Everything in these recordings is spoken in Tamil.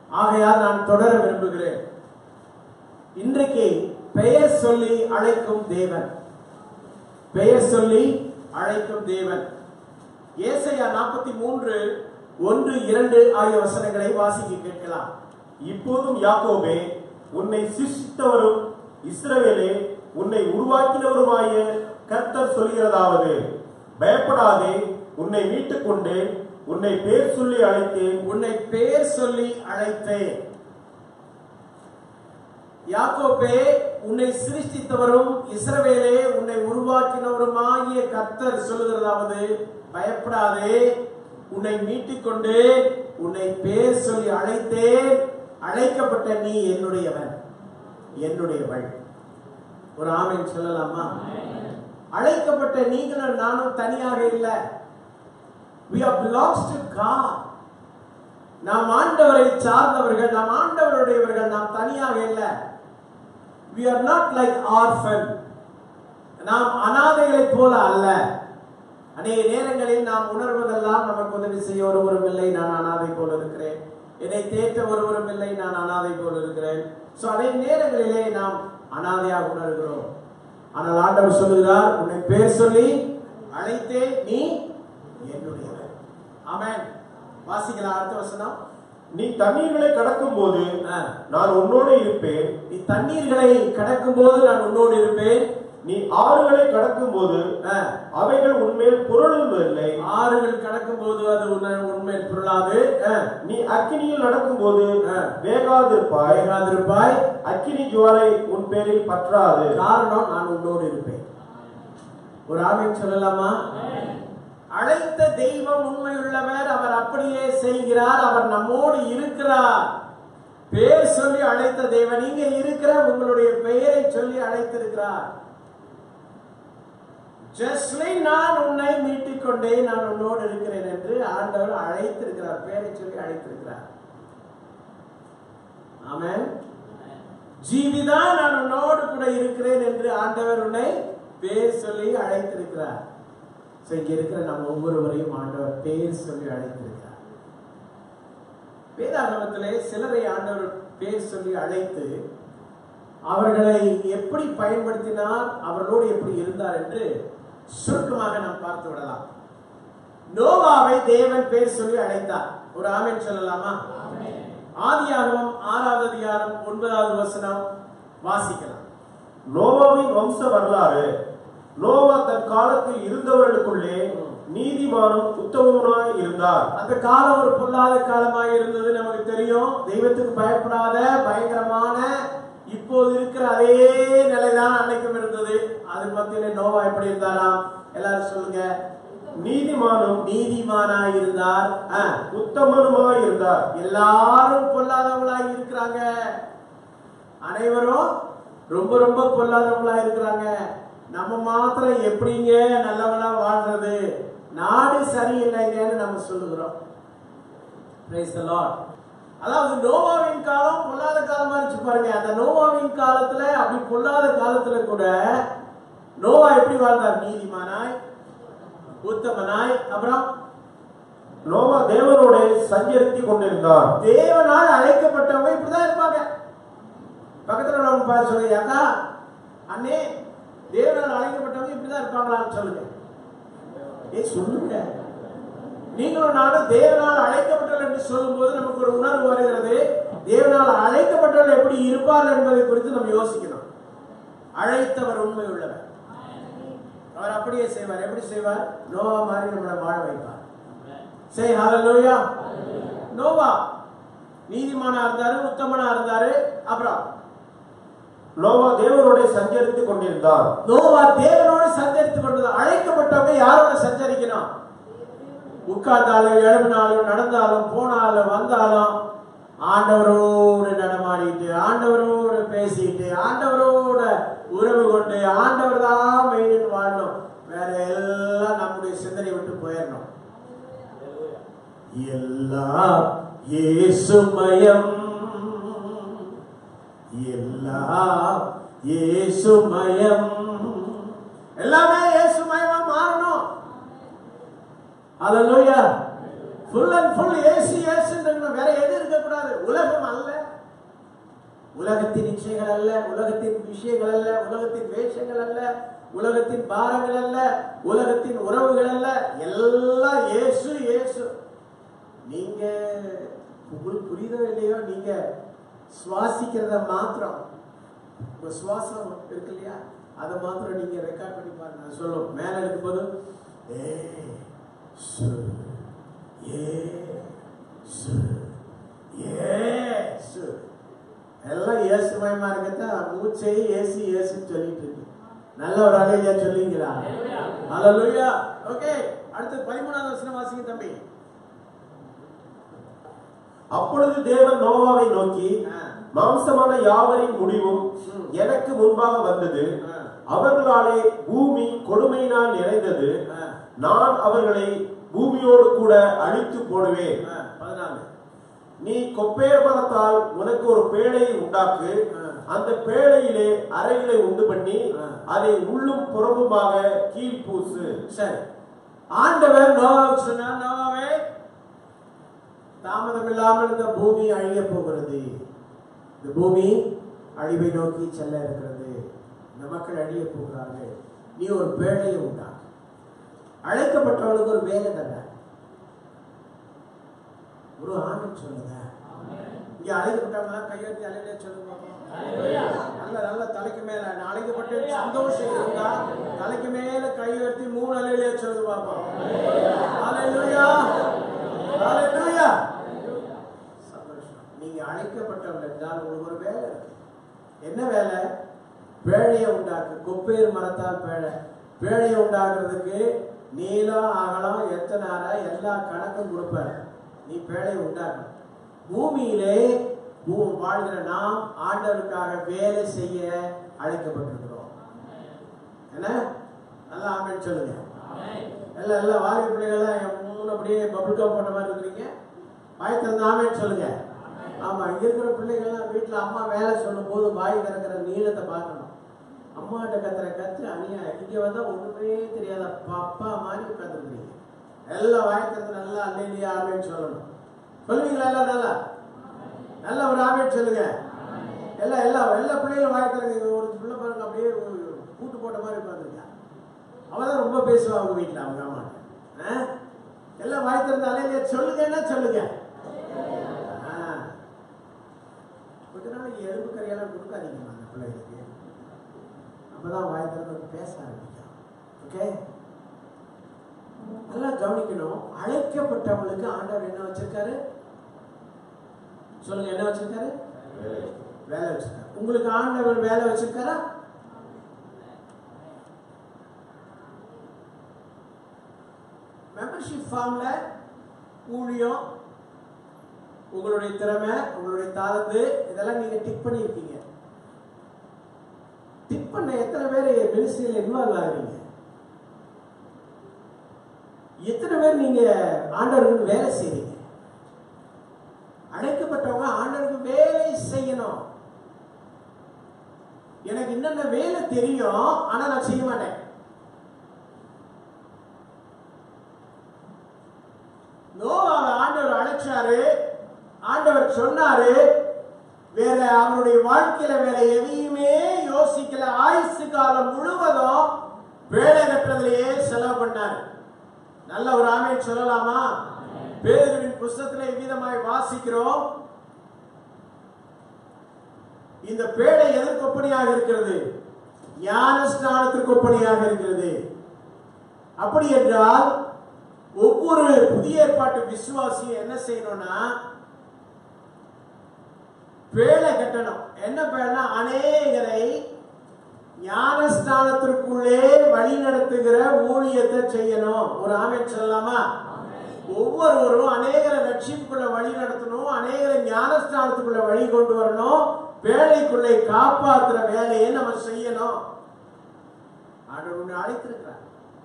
ஆகையால் நான் தொடர விரும்புகிறேன் இன்றைக்கு பெயர் சொல்லி அழைக்கும் தேவன் பெயர் சொல்லி அழைக்கும் தேவன் ஏசையா நாற்பத்தி மூன்று ஒன்று இரண்டு ஆகிய வசனங்களை வாசிக்க கேட்கலாம் இப்போதும் யாக்கோபே உன்னை சிருஷ்டித்தவரும் இஸ்ரவேலே உன்னை உருவாக்கினவருமாய கர்த்தர் சொல்கிறதாவது பயப்படாதே உன்னை மீட்டுக் கொண்டேன் உன்னை பேர் சொல்லி அழைத்தேன் உன்னை பெயர் சொல்லி அழைத்தேன் யாக்கோபே உன்னை சிருஷ்டித்தவரும் இஸ்ரவேலே உன்னை உருவாக்கினவருமாகிய கர்த்தர் சொல்லுகிறதாவது பயப்படாதே உன்னை மீட்டுக் கொண்டு உன்னை பேர் சொல்லி அழைத்தேன் அழைக்கப்பட்ட நீ என்னுடையவன் என்னுடையவள் ஒரு ஆமென் சொல்லலாமா அழைக்கப்பட்ட நீங்களும் நானும் தனியாக இல்லை we are belongs to God நாம் ஆண்டவரை சார்ந்தவர்கள் நாம் ஆண்டவருடையவர்கள் நாம் தனியாக இல்லை we are not like orphan நாம் அனாதைகளைப் போல அல்ல அநேக நேரங்களில் நாம் உணர்வதெல்லாம் நமக்கு உதவி செய்ய ஒருவரும் இல்லை நான் அனாதை போல இருக்கிறேன் என்னை தேற்ற ஒருவரும் இல்லை நான் அனாதை போல இருக்கிறேன் சோ அநேக நேரங்களிலே நாம் அனாதையாக உணர்கிறோம் ஆனால் ஆண்டவர் சொல்லுகிறார் உன்னை பேர் சொல்லி அழைத்தே நீ என்னுடையவன் ஆமென் வாசிக்கலாம் அடுத்த வசனம் நீ தண்ணீர்களை கடக்கும் போது ஆ. நான் உன்னோடு இருப்பேன் நீ தண்ணீர்களை கடக்கும் போது நான் உன்னோடு இருப்பேன் நீ ஆறுகளை கடக்கும் போது ஆ, அவைகள் உன்மேல் புரளுவதில்லை ஆறுகள் கடக்கும் போது அது உன்னை உண்மையில் பொருளாது ஆ, நீ அக்கினியில் நடக்கும் போது ஆ. வேகாதிருப்பாய் பயங்காதிருப்பாய் அக்கினி ஜுவாலை உன் பேரில் பற்றாது காரணம் நான் உன்னோடு இருப்பேன் ஒரு ஆமீன் சொல்லலாமா அழைத்த தெய்வம் உண்மையுள்ளவர் அவர் அப்படியே செய்கிறார் அவர் நம்மோடு இருக்கிறார் பேர் சொல்லி அழைத்த தெய்வன் இங்க இருக்கிற உங்களுடைய பெயரை சொல்லி அழைத்திருக்கிறார் ஜஸ்லி நான் உன்னை மீட்டிக் கொண்டேன் நான் உன்னோடு இருக்கிறேன் என்று ஆண்டவர் அழைத்திருக்கிறார் பெயரை சொல்லி அழைத்திருக்கிறார் ஆமென் ஜீவிதான் நான் உன்னோடு கூட இருக்கிறேன் என்று ஆண்டவர் உன்னை பேர் சொல்லி அழைத்திருக்கிறார் So, இங்க இருக்கிற நம்ம ஒவ்வொருவரையும் ஆண்டவர் பேர் சொல்லி அழைத்திருக்கிறார் வேதாகமத்திலே சிலரை ஆண்டவர் பேர் சொல்லி அழைத்து அவர்களை எப்படி பயன்படுத்தினார் அவர்களோடு எப்படி இருந்தார் என்று சுருக்கமாக நாம் பார்த்து விடலாம் நோவாவை தேவன் பேர் சொல்லி அழைத்தார் ஒரு ஆமென் சொல்லலாமா ஆதியாகமம் ஆறாவது அதிகாரம் ஒன்பதாவது வசனம் வாசிக்கலாம் நோவாவின் வம்ச வரலாறு நோவா தன் காலத்தில் இருந்தவர்களுக்குள்ளே நீதிமானும் உத்தமனாய் இருந்தார் அந்த காலம் ஒரு பொல்லாத காலமாக இருந்தது நமக்கு தெரியும் தெய்வத்துக்கு பயப்படாத பயங்கரமான இப்போது இருக்கிற அதே நிலைதான் அன்னைக்கும் இருந்தது அது மத்தியில நோவா எப்படி இருந்தாராம் எல்லாரும் சொல்லுங்க நீதிமானும் நீதிமானாய் இருந்தார் ஆ, உத்தமனுமாய் இருந்தார் எல்லாரும் பொல்லாதவங்களாய் இருக்கிறாங்க அனைவரும் ரொம்ப ரொம்ப பொல்லாதவங்களா இருக்கிறாங்க நம்ம மாத்திரம் எப்படிங்க நல்லவனா வாழ்றது நாடு சரியில்லைங்கன்னு நம்ம சொல்லுகிறோம் Praise the Lord. அதாவது நோவாவின் காலம் பொல்லாத காலமா இருந்துச்சு பாருங்க அந்த நோவாவின் காலத்துல அப்படி பொல்லாத காலத்துல கூட நோவா எப்படி வாழ்ந்தார் நீதிமானாய் உத்தமனாய் அப்புறம் நோவா தேவனோட சஞ்சரித்துக் கொண்டிருந்தார் தேவனால் அழைக்கப்பட்டவங்க இப்படிதான் இருப்பாங்க பக்கத்துல உள்ளவங்க பார்த்து சொல்லுங்க அக்கா அண்ணே தேவனால் அழைக்கப்பட்டவங்க இப்படிதான் இருப்பாங்களான்னு சொல்லுங்க ஏய் சொல்லுங்க நீங்களும் நானும் தேவனால் அழைக்கப்பட்டவர்கள் என்று சொல்லும்போது நமக்கு ஒரு உணர்வு வருகிறது தேவனால் அழைக்கப்பட்டவர்கள் எப்படி இருப்பார்கள் என்பதை குறித்து நம்ம யோசிக்கணும் அழைத்தவர் உண்மை உள்ளவர் அவர் அப்படியே செய்வார் எப்படி செய்வார் நோவா மாதிரி நம்மளை வாழ வைப்பார் சரி ஹalleluya நோவா நீதிமானா இருந்தாரு உத்தமனா இருந்தாரு அப்புறம் நோவா தேவனோட சஞ்சரித்துக் கொண்டிருந்தார் நோவா தேவனோடு சஞ்சரித்துக் கொண்டது அழைக்கப்பட்டவங்க யாரோட சஞ்சரிக்கணும் உட்கார்ந்தாலும் எழுப்பினாலும் நடந்தாலும் போனாலும் வந்தாலும் ஆண்டவரோடு நடமாடிட்டு ஆண்டவரோடு பேசிட்டு ஆண்டவரோட உறவு கொண்டு ஆண்டவர் தான் மெயின் வாழணும் வேற எல்லாம் நம்முடைய சிந்தனை விட்டு போயிடணும் எல்லாம் இயேசுமயம் எல்லாம் இயேசுமயம் எல்லாமே இயேசுமயமா மாறணும் ஹalleluya ஃபுல் அண்ட் ஃபுல் ஏசி ஏசுன்னு வேற எது இருக்கக்கூடாது உலகம் அல்ல உலகத்தின் இச்சைகள் அல்ல உலகத்தின் விஷயங்கள் அல்ல உலகத்தின் வேஷங்கள் அல்ல உலகத்தின் பாரங்கள் அல்ல உலகத்தின் உறவுகள் அல்ல எல்லாம் இயேசு இயேசு நீங்க உங்களுக்கு புரியுதோ இல்லையோ நீங்க சுவாசிக்கிறத மாத்திரம் உங்க சுவாசம் இருக்கு இல்லையா அதை மாத்திரம் நீங்க ரெக்கார்ட் பண்ணி பாருங்க நான் சொல்லும் மேல இருக்கும்போது ஏ சு ஏ சு ஏசு எல்லாம் இயேசுமயமா இருக்கத்தான் மூச்சை ஏசு ஏசுன்னு சொல்லிட்டு இருக்கு நல்ல ஒரு அலையியா சொல்லிங்களா ஹalleluya ஓகே அடுத்து 13வது வசனம் வாசிங்க தம்பி அப்பொழுது தேவன் நோவாவை நோக்கி ஆ. மாம்சமான யாவரின் முடிவும் ம். எனக்கு முன்பாக வந்தது ஆ. அவர்களாலே பூமி கொடுமையினால் நிறைந்தது ஆ. நான் அவர்களை பூமியோடு கூட அழித்து போடுவேன் ஆ, 14 நீ கொப்பேர் மரத்தால் உனக்கு ஒரு பேழையை உண்டாக்கு ஆ. அந்த பேழையிலே அறைகளை உண்டு பண்ணி ஆ. அதை உள்ளும் புறம்புமாக கீழ் பூசு சரி ஆண்டவர் நோவாவுக்கு சொன்னார் நோவாவே தாமதம் இல்லாமல் இந்த பூமி அழிய போகிறது இந்த பூமி அழிவை நோக்கி செல்ல இருக்கிறது இந்த மக்கள் அழிய போகிறார்கள் நீ ஒரு பேழையை உண்டாக்கு அழைக்கப்பட்டவனுக்கு ஒரு வேலை தர ஒரு ஆணும் சொல்லுங்க இங்க அழைக்கப்பட்டவங்க கையெழுத்தி அலையிலே சொல்லுங்க பாப்போம். நல்ல நல்ல தலைக்கு மேல நான் அழைக்கப்பட்டு சந்தோஷம் இருந்தா தலைக்கு மேல கை உயர்த்தி மூணு அலையிலே சொல்லுங்க பாப்போம் ஹalleluya ஹalleluya சந்தோஷம் நீங்க அழைக்கப்பட்டவங்க என்றால் உங்களுக்கு ஒரு வேலை இருக்கு என்ன வேலை பேழையை உண்டாக்கு கொப்பேர் மரத்தால் பேழை பேழையை உண்டாக்குறதுக்கு நீளம் அகலம் எத்தனை அறை எல்லா கணக்கும் கொடுப்பேன் நீ பேழையை உண்டாக்கணும் பூமியிலே பூ- வாழ்கிற நாம் ஆண்டவருக்காக வேலை செய்ய அழைக்கப்பட்டிருக்கிறோம் என்ன நல்லா ஆமென் சொல்லுங்க எல்லாம் எல்லாம் வாரி பிள்ளைகள்லாம் என் மூணு அப்படியே பபுள் கம் போட்ட மாதிரி இருக்கிறீங்க வாய் திறந்து ஆமென் சொல்லுங்க ஆமா இங்க இருக்கிற பிள்ளைகள்லாம் வீட்டுல அம்மா வேலை சொல்லும் போது வாய் திறக்கிற நீளத்தை பார்க்கணும் அம்மாட்ட கத்துற கத்து அணியா இங்க வந்தா ஒண்ணுமே தெரியாத பப்பா மாதிரி உட்காந்துருக்கீங்க எல்லாம் வாய் திறந்து நல்லா அல்லையா ஆமென் சொல்லணும் சொல்லுவீங்களா எல்லாம் நல்லா நல்ல ஒரு ஆமென் சொல்லுங்க எல்லாம் எல்லா எல்லா பிள்ளைகளும் வாய் திறங்க இங்க ஒரு பிள்ளை பாருங்க அப்படியே ஒரு கூட்டு போட்ட மாதிரி உட்காந்துருக்கா அவ தான் ரொம்ப பேசுவா அவங்க வீட்டில் அவங்க அம்மா எல்லாம் வாய் திறந்து அலையில சொல்லுங்கன்னா சொல்லுங்க ஆ. கொஞ்ச நாளைக்கு எலும்பு கறியெல்லாம் கொடுக்காதீங்க அந்த பிள்ளைகளுக்கு அப்பதான் வாய் திறந்து பேச ஆரம்பிக்கும் ஓகே நல்லா கவனிக்கணும் அழைக்கப்பட்டவங்களுக்கு ஆண்டவர் என்ன வச்சிருக்காரு சொல்லுங்க என்ன வச்சிருக்காரு வேலை வச்சிருக்காரு உங்களுக்கு ஆண்டவர் வேலை வச்சிருக்காரா மெம்பர்ஷிப் ஃபார்ம்ல ஊழியம் உங்களுடைய திறமை உங்களுடைய தாளந்து இதெல்லாம் நீங்க டிக் பண்ணியிருக்கீங்க டிக் பண்ண எத்தனை பேர் மினிஸ்ட்ரியில் இன்வால்வ் ஆகுறீங்க எத்தனை பேர் நீங்க ஆண்டவருக்கு வேலை செய்றீங்க அழைக்கப்பட்டவங்க ஆண்டவருக்கு வேலை செய்யணும் எனக்கு என்னென்ன வேலை தெரியும் ஆனா நான் செய்ய மாட்டேன் நோவாவை ஆண்டவர் அழைச்சாரு ஆண்டவர் சொன்னாரு வேற அவருடைய வாழ்க்கையில வேற எதையுமே யோசிக்கல ஆயுசு காலம் முழுவதும் வேலை கட்டுறதுலயே செலவு பண்ணாரு நல்ல ஒரு ஆமேன் சொல்லலாமா பேதர்வின் புஸ்தகத்துல இவ்விதமாய் வாசிக்கிறோம் இந்த பேழை எதற்கு ஒப்பனையாக இருக்கிறது ஞான ஸ்நானத்திற்கு ஒப்பனையாக இருக்கிறது அப்படி என்றால் ஒவ்வொரு புதிய ஏற்பாட்டு விசுவாசியும் என்ன செய்யணும்னா பேழை கட்டணும் என்ன பேழைனா அநேகரை ஞானஸ்தானத்திற்குள்ளே வழி நடத்துகிற ஊழியத்தை செய்யணும் ஒரு ஆமென் சொல்லலாமா ஒவ்வொருவரும் அநேகரை ரட்சிப்புக்குள்ள வழி நடத்தணும் அநேகரை ஞானஸ்தானத்துக்குள்ள வழி கொண்டு வரணும் வேலைக்குள்ளே காப்பாத்துற வேலையை நம்ம செய்யணும் ஆண்டவர் உன்னை அழைத்திருக்கிறார்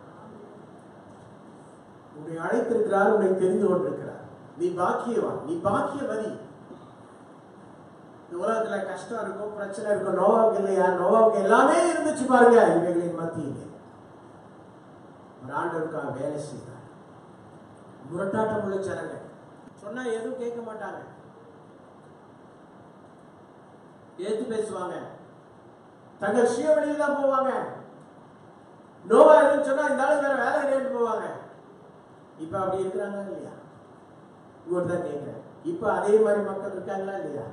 உன்னை அழைத்திருக்கிறார் உன்னை தெரிந்து கொண்டிருக்கிறார் நீ பாக்கியவான் நீ பாக்கியவதி இந்த உலகத்துல கஷ்டம் இருக்கும் பிரச்சனை இருக்கும் நோவாவுக்கு இல்லையா நோவாவுக்கு எல்லாமே இருந்துச்சு பாருங்க இவைகளின் மத்தியிலே ஒரு ஆண்டவருக்காக வேலை செய்தார் முரட்டாட்டம் உள்ள ஜனங்க சொன்னா எதுவும் கேட்க மாட்டாங்க ஏத்து பேசுவாங்க தங்கள் சுய வழியில் தான் போவாங்க நோவா எதுவும் சொன்னா இந்த ஆளு வேற வேலை கிடையாது போவாங்க இப்ப அப்படி இருக்கிறாங்களா இல்லையா இவர் தான் கேட்கிறேன் இப்ப அதே மாதிரி மக்கள் இருக்காங்களா இல்லையா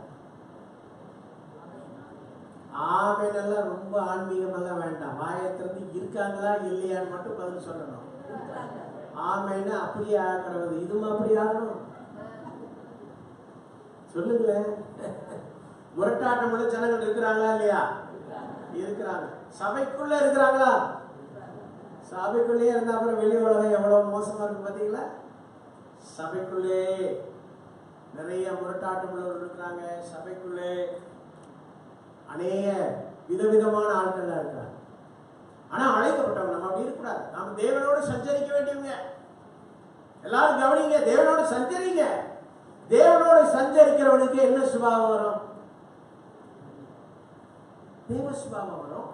ஆமைனெல்லாம் ரொம்ப ஆன்மீகம் எல்லாம் வேண்டாம் வாயத்திலிருந்து இருக்காங்களா இல்லையான்னு மட்டும் பதில் சொல்லணும் ஆமைன்னு அப்படியே ஆகிறது இதுவும் அப்படி ஆகணும் சொல்லுங்களேன் முரட்டாட்டம் உள்ள ஜனங்கள் இருக்கிறாங்களா இல்லையா இருக்கிறாங்க சபைக்குள்ள இருக்கிறாங்களா சபைக்குள்ளேயே இருந்தா அப்புறம் வெளி உலகம் எவ்வளவு மோசமா இருக்கு பாத்தீங்களா சபைக்குள்ளே நிறைய முரட்டாட்டம் உள்ளவர்கள் இருக்கிறாங்க சபைக்குள்ளே அநேக விதவிதமான ஆட்கள் இருக்கிறாங்க ஆனா அழைக்கப்பட்டவங்க நம்ம அப்படி இருக்கக்கூடாது நாம தேவனோடு சஞ்சரிக்க வேண்டியவங்க எல்லாரும் கவனிங்க தேவனோடு சஞ்சரிங்க தேவனோடு சஞ்சரிக்கிறவனுக்கு என்ன சுபாவம் வரும் தேவ சுபாவம் வரும்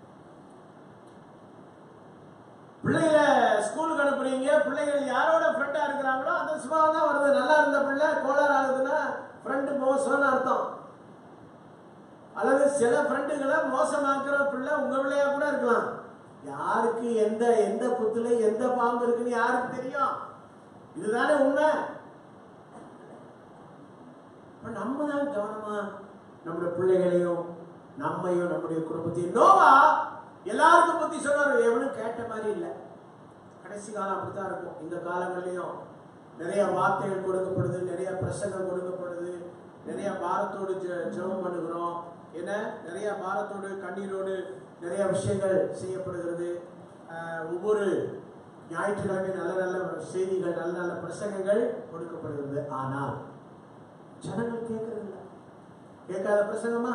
பிள்ளைகளை ஸ்கூலுக்கு அனுப்புறீங்க பிள்ளைகள் யாரோட ஃப்ரெண்டா இருக்கிறாங்களோ அந்த சுபாவம் தான் வருது நல்லா இருந்த பிள்ளை கோளாறு ஆகுதுன்னா ஃப்ரெண்டு மோசம்னு அர்த்தம் அல்லது சில ஃப்ரெண்டுகளை மோசமாக்குற பிள்ளை உங்க பிள்ளையா கூட இருக்கலாம் யாருக்கு எந்த எந்த புத்துல எந்த பாம்பு இருக்குன்னு யாருக்கு தெரியும் இதுதானே உண்மை அப்ப நம்ம தான் கவனமா நம்முடைய பிள்ளைகளையும் நம்மையும் நம்முடைய குடும்பத்தையும் நோவா எல்லாருக்கும் புத்தி சொன்னார் எவனும் கேட்ட மாதிரி இல்லை கடைசி காலம் அப்படித்தான் இருக்கும் இந்த காலங்கள்லயும் நிறைய வார்த்தைகள் கொடுக்கப்படுது நிறைய பிரசங்கம் கொடுக்கப்படுது நிறைய பாரத்தோடு ஜெ- ஜெபம் பண்ணுகிறோம் என்ன நிறைய பாரத்தோடு கண்ணீரோடு நிறைய விஷயங்கள் செய்யப்படுகிறது ஆஹ் ஒவ்வொரு ஞாயிற்றுக்கிழமை நல்ல நல்ல செய்திகள் நல்ல நல்ல பிரசங்கங்கள் கொடுக்கப்படுகிறது ஆனால் ஜனங்கள் கேட்கறது இல்ல கேட்காத பிரசங்கமா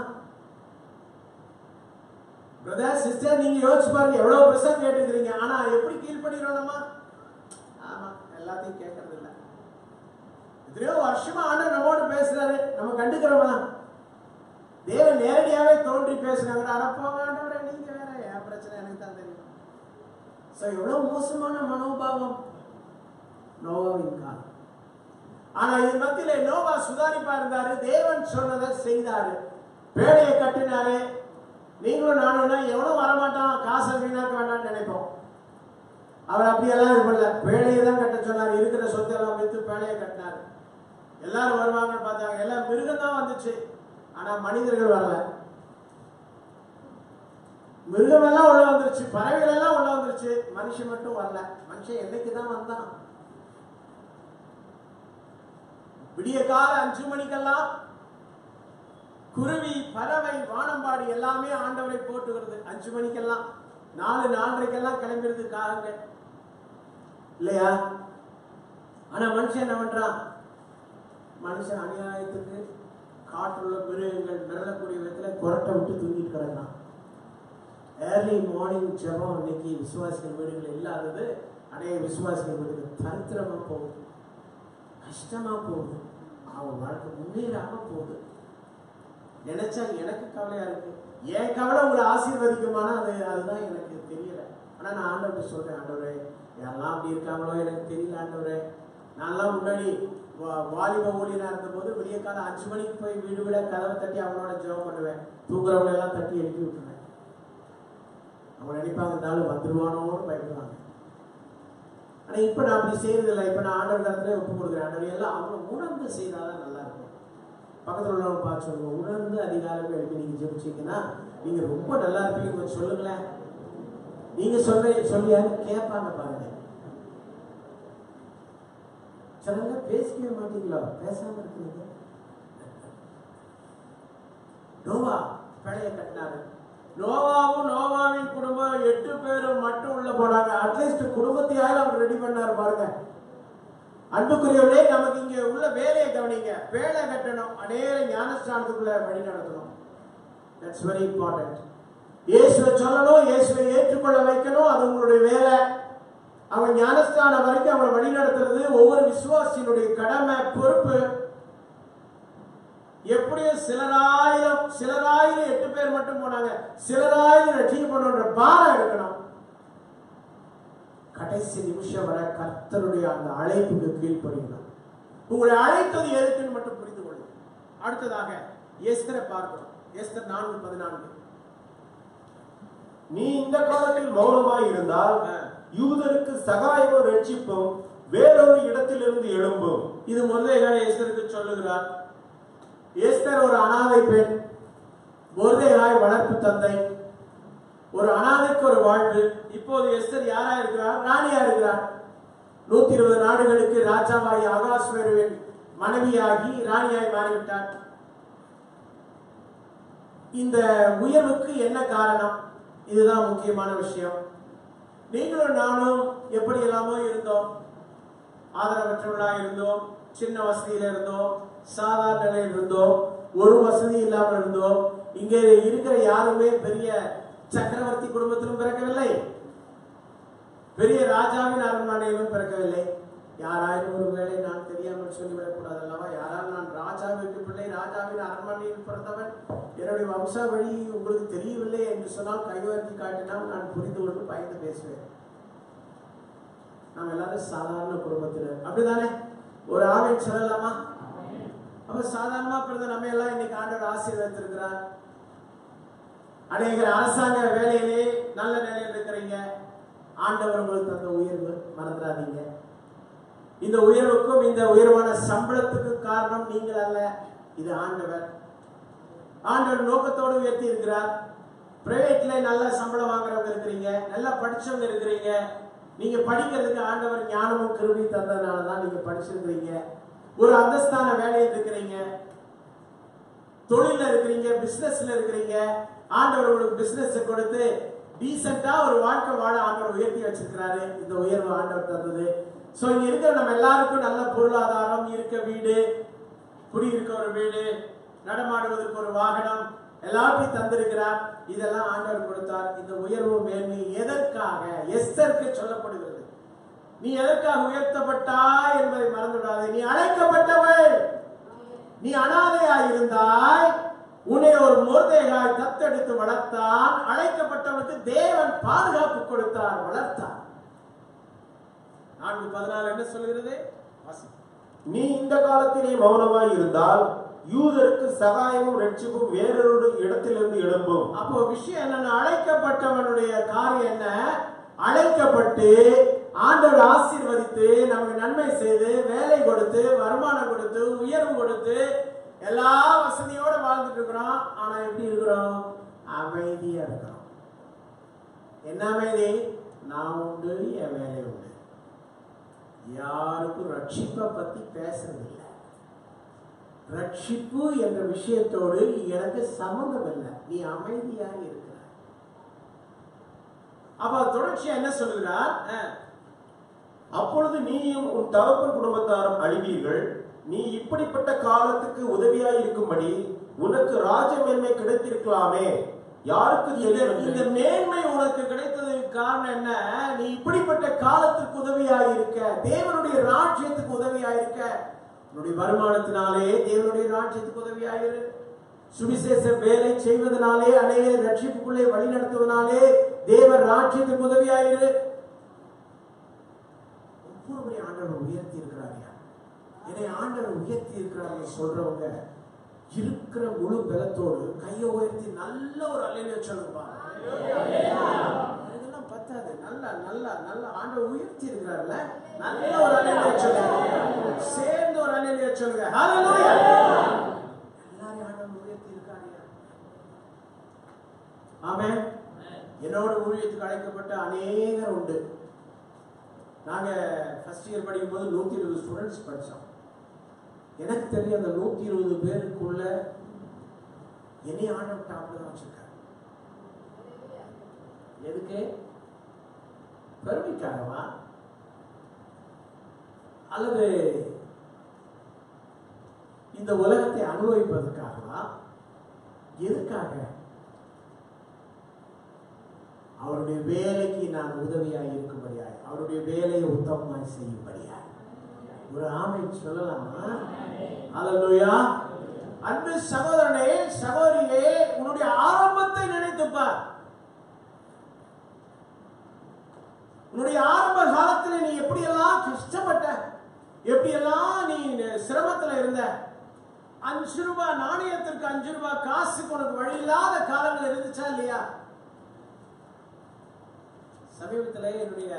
பிரதர் சிஸ்டர் நீங்க யோசிச்சு பாருங்க எவ்வளவு பிரசங்கம் கேட்டுக்கிறீங்க ஆனா எப்படி கீழ்படுகிறோம் நம்ம ஆமா எல்லாத்தையும் கேட்கறது இல்ல எத்தனையோ வருஷமா ஆண்டவர் நம்மோடு பேசுறாரு நம்ம கண்டுக்கிறோமா தேவன் நேரடியாவே தோன்றி பேசுனாங்க அடப்போங்க ஆண்டவரே நீங்க வேற என் பிரச்சனை எனக்கு தான் தெரியும் சோ எவ்வளவு மோசமான மனோபாவம் நோவாவின் காலம் ஆனா இது மத்தியில நோவா சுதாரிப்பா இருந்தாரு தேவன் சொன்னதை செய்தாரு பேழையை கட்டினாரு நீங்களும் நானும் எவனும் வரமாட்டான் காசை வீணாக்க வேண்டாம்னு நினைப்போம் அவர் அப்படியெல்லாம் இது பண்ணல பேழையை தான் கட்ட சொன்னார் இருக்கிற சொத்தெல்லாம் வித்து பேழையை கட்டினார் எல்லாரும் வருவாங்கன்னு பார்த்தாங்க எல்லாம் மிருகம் தான் வந்துச்சு ஆனா மனிதர்கள் வரல மிருகம் எல்லாம் உள்ள வந்துருச்சு பறவைகள் எல்லாம் உள்ள வந்துருச்சு மனுஷன் மட்டும் வரல மனுஷன் என்னைக்கு தான் வந்தான் விடிய கால அஞ்சு மணிக்கெல்லாம் குருவி பறவை வானம்பாடி எல்லாமே ஆண்டவரை போட்டுகிறது அஞ்சு மணிக்கெல்லாம் நாலு நாலரைக்கெல்லாம் கிளம்பிடுது காகங்க இல்லையா ஆனா மனுஷன் என்ன பண்றான் மனுஷன் அநியாயத்துக்கு காற்றுள்ள மிருகங்கள் மிரளக்கூடிய விதத்துல குரட்டை விட்டு தூங்கிட்டு கிடக்கிறான் ஏர்லி மார்னிங் ஜெபம் இன்னைக்கு விசுவாசிகள் வீடுகள் இல்லாதது அநேக விசுவாசிகள் வீடுகள் தரித்திரமா போகுது கஷ்டமா போகுது அவன் வாழ்க்கை முன்னேறாம போகுது நினைச்சா எனக்கு கவலையா இருக்கு என் கவலை உங்களை ஆசீர்வதிக்குமானா அது அதுதான் எனக்கு தெரியல ஆனா நான் ஆண்டவர்கிட்ட சொல்றேன் ஆண்டவரே யாரெல்லாம் அப்படி இருக்காங்களோ எனக்கு தெரியல ஆண்டவரே நான்லாம் முன்னாடி வா- வாலிப ஊழியனா இருந்தபோது விடிய காலம் அஞ்சு மணிக்கு போய் வீடு வீட கதவை தட்டி அவனோட ஜெபம் பண்ணுவேன் தூங்குறவங்களை எல்லாம் தட்டி எழுப்பி விட்டுருவேன் அவங்க நினைப்பாங்க இந்த ஆளு வந்துருவானோன்னு பயப்படுவாங்க ஆனா இப்ப நான் அப்படி செய்யறது இல்லை இப்ப நான் ஆண்டவர் இடத்துல ஒப்பு கொடுக்குறேன் ஆண்டவர் எல்லாம் அவங்க உணர்ந்து செய்தாதான் நல்லா இருக்கும் பக்கத்துல உள்ளவங்க பார்த்து சொல்லுங்க உணர்ந்து அதிகாரமே எழுப்பி நீங்க ஜெபிச்சீங்கன்னா நீங்க ரொம்ப நல்லா இருப்பீங்க கொஞ்சம் சொல்லுங்களேன் நீங்க சொல்ற சொல்லியாரு கேட்பாங்க பாருங்க சிலங்க பேசிக்கவே மாட்டீங்களா பேசாம இருக்கீங்க நோவா பழைய கட்டினாரு நோவாவும் நோவாவின் குடும்பம் எட்டு பேரும் மட்டும் உள்ள போனாங்க அட்லீஸ்ட் குடும்பத்தையாவது அவர் ரெடி பண்ணாரு பாருங்க அன்புக்குரியவர்களே நமக்கு இங்க உள்ள வேலையை கவனிங்க வேலை கட்டணும் அநேக ஞானஸ்தானத்துக்குள்ள வழி நடத்தணும் தட்ஸ் வெரி இம்பார்ட்டன்ட் இயேசுவை சொல்லணும் இயேசுவை ஏற்றுக்கொள்ள வைக்கணும் அது உங்களுடைய வேலை அவன் ஞானஸ்தானம் வரைக்கும் அவனை வழி நடத்துறது ஒவ்வொரு விசுவாசியினுடைய கடமை பொறுப்பு எப்படியும் சிலராயிரம் சிலராயிரம் எட்டு பேர் மட்டும் போனாங்க சிலராயிரம் ரட்சிக்கப்படணுன்ற பாரம் எடுக்கணும் கடைசி நிமிஷம் வரை கர்த்தருடைய அந்த அழைப்புக்கு கீழ்ப்படியணும் உங்களை அழைத்தது எதுக்குன்னு மட்டும் புரிந்து கொள்ளுங்க அடுத்ததாக எஸ்தரை பார்க்கிறோம் எஸ்தர் நான்கு பதினான்கு நீ இந்த காலத்தில் மௌனமாய் இருந்தால் ஆ. யூதருக்கு சகாயமும் ரட்சிப்பும் வேறொரு இடத்திலிருந்து எழும்பும் இது முருதைகாய் எஸ்தருக்கு சொல்லுகிறார் எஸ்தர் ஒரு அனாதை பெண் முருதைகாய் வளர்ப்பு தந்தை ஒரு அனாதைக்கு ஒரு வாழ்வு இப்போது எஸ்தர் யாரா இருக்கிறார் ராணியா இருக்கிறார் நூத்தி இருபது நாடுகளுக்கு ராஜாவாகி ஆகாஸ்வருவின் மனைவியாகி ராணியாய் மாறிவிட்டார் இந்த உயர்வுக்கு என்ன காரணம் இதுதான் முக்கியமான விஷயம் நீங்களும் நானும் எப்படி எல்லாமோ இருந்தோம் ஆதரவற்றவர்களா இருந்தோம் சின்ன வசதியில இருந்தோம் சாதாரண நிலையில் இருந்தோம் ஒரு வசதி இல்லாமல் இருந்தோம் இங்கே இருக்கிற யாருமே பெரிய சக்கரவர்த்தி குடும்பத்திலும் பிறக்கவில்லை பெரிய ராஜாவின் அரண்மனையிலும் பிறக்கவில்லை யாராயிரம் ஒரு வேளை நான் தெரியாமல் சொல்லிவிடக் கூடாது அல்லவா யாரால் நான் ராஜா வீட்டு பிள்ளை ராஜாவின் அரண்மனையில் பிறந்தவன் என்னுடைய வம்சாவழி உங்களுக்கு தெரியவில்லை என்று சொன்னால் கைவர்த்தி காட்டினால் நான் புரிந்து கொண்டு பயந்து பேசுவேன் நாம் எல்லாரும் சாதாரண குடும்பத்தினர் அப்படிதானே ஒரு ஆவின் சொல்லலாமா அப்ப சாதாரணமா பிறந்த நம்ம எல்லாம் இன்னைக்கு ஆண்டவர் ஆசீர்வதித்திருக்கிறார் அநேகர் அரசாங்க வேலையிலே நல்ல நிலையில் இருக்கிறீங்க ஆண்டவர் உங்களுக்கு தந்த உயர்வு மறந்துடாதீங்க இந்த உயர்வுக்கும் இந்த உயர்வான சம்பளத்துக்கு காரணம் நீங்கள் அல்ல இது ஆண்டவர் ஆண்டவர் நோக்கத்தோடு உயர்த்தி இருக்கிறார் பிரைவேட்ல நல்ல சம்பளம் வாங்குறவங்க இருக்கிறீங்க நல்லா படிச்சவங்க இருக்கிறீங்க நீங்க படிக்கிறதுக்கு ஆண்டவர் ஞானமும் கிருபி தந்ததுனால தான் நீங்க படிச்சிருக்கிறீங்க ஒரு அந்தஸ்தான வேலையில் இருக்கிறீங்க தொழில இருக்கிறீங்க பிசினஸ்ல இருக்கிறீங்க ஆண்டவர் உங்களுக்கு பிசினஸ் கொடுத்து டீசெண்டா ஒரு வாழ்க்கை வாழ ஆண்டவர் உயர்த்தி வச்சிருக்கிறாரு இந்த உயர்வு ஆண்டவர் தந்தது சோ இங்க இருக்கிற நம்ம எல்லாருக்கும் நல்ல பொருளாதாரம் இருக்க வீடு குடியிருக்க ஒரு வீடு நடமாடுவதற்கு ஒரு வாகனம் எல்லாத்தையும் தந்திருக்கிறார் இதெல்லாம் ஆண்டவர் கொடுத்தார் இந்த உயர்வு மேன்மை எதற்காக எஸ்தருக்கு சொல்லப்படுகிறது நீ எதற்காக உயர்த்தப்பட்டாய் என்பதை மறந்துவிடாதே நீ அழைக்கப்பட்டவள் நீ அனாதையாய் இருந்தாய் உன்னை ஒரு முருதைகாய் தத்தெடுத்து வளர்த்தான் அழைக்கப்பட்டவனுக்கு தேவன் பாதுகாப்பு கொடுத்தார் வளர்த்தார் நான்கு பதினாலு என்ன சொல்கிறது வாசி. நீ இந்த காலத்திலே மௌனமாய் இருந்தால் யூதருக்கு சகாயமும் ரட்சிப்பும் வேறொரு இடத்திலிருந்து எழும்பும் அப்போ விஷயம் என்னன்னா அழைக்கப்பட்டவனுடைய காரியம் என்ன அழைக்கப்பட்டு ஆண்டவர் ஆசீர்வதித்து நமக்கு நன்மை செய்து வேலை கொடுத்து வருமானம் கொடுத்து உயர்வு கொடுத்து எல்லா வசதியோட வாழ்ந்துட்டு இருக்கிறோம் ஆனா எப்படி இருக்கிறோம் அமைதியா இருக்கிறோம் என்ன அமைதி நான் உண்டு என் வேலை உண்டு யாருக்கும் ரட்சிப்பை பத்தி பேசுறது இல்லை ரட்சிப்பு என்ற விஷயத்தோடு எனக்கு சம்மந்தம் இல்லை நீ அமைதியாக இருக்கிறாய் அப்ப தொடர்ச்சியா என்ன சொல்லுகிறார் அஹ், அப்பொழுது நீயும் உன் தகப்பன் குடும்பத்தாரும் அழிவீர்கள் நீ இப்படிப்பட்ட காலத்துக்கு உதவியாய் இருக்கும்படி உனக்கு ராஜ மேன்மை கிடைத்திருக்கலாமே யாருக்கு இந்த தெரியும் இந்த என்று மேன்மை உனக்கு கிடைத்ததுக்கு காரணம் என்ன நீ இப்படிப்பட்ட காலத்திற்கு உதவியாக இருக்க தேவனுடைய ராஜ்யத்துக்கு உதவியாக இருக்க உன்னுடைய வருமானத்தினாலே தேவனுடைய ராஜ்யத்துக்கு உதவியாயிரு சுவிசேஷ வேலை செய்வதனாலே அநேக ரட்சிப்புக்குள்ளே வழி நடத்துவதனாலே தேவ ராஜ்யத்துக்கு உதவியாயிரு ஒவ்வொருவரையும் ஆண்டவர் உயர்த்தி இருக்கிறாரியா என்னை ஆண்டவர் உயர்த்தி இருக்கிறார்கள் சொல்றவங்க இருக்கிற முழு பலத்தோடு கையை உயர்த்தி நல்ல ஒரு அலையில சொல்லுப்பா இதெல்லாம் பத்தாது நல்லா நல்லா நல்லா ஆண்டவர் உயர்த்தி இருக்கிறார்ல நல்ல ஒரு அலையில சொல்லுங்க சேர்ந்து ஒரு அலையில சொல்லுங்க ஹalleluya எல்லாரையும் ஆண்டவர் உயர்த்தி இருக்காரியா ஆமென் என்னோட ஊழியத்துக்கு அழைக்கப்பட்ட அநேகர் உண்டு நாங்க ஃபர்ஸ்ட் இயர் படிக்கும் போது நூத்தி இருபது ஸ்டூடெண்ட்ஸ் படிச்சோம் எனக்கு தெரியும் அந்த நூத்தி இருபது பேருக்குள்ள என்னை ஆண்டவர் டாப்ல தான் வச்சிருக்காரு எதுக்கு பெருமைக்காகவா அல்லது இந்த உலகத்தை அனுபவிப்பதற்காகவா எதுக்காக அவருடைய வேலைக்கு நான் உதவியாய் இருக்கும்படியாய் அவருடைய வேலையை உத்தமமாய் செய்யும்படியாய் ஒரு ஆமை சொல்லலாமா அல்லேலூயா அன்பு சகோதரனே சகோதரியே உன்னுடைய ஆரம்பத்தை நினைத்துப்பார் உன்னுடைய ஆரம்ப காலத்துல நீ எப்படியெல்லாம் கஷ்டப்பட்ட எப்படியெல்லாம் நீ சிரமத்துல இருந்த அஞ்சு ரூபாய் நாணயத்திற்கு அஞ்சு ரூபாய் காசுக்கு உனக்கு வழி இல்லாத காலங்கள் இருந்துச்சா இல்லையா சமீபத்தில் என்னுடைய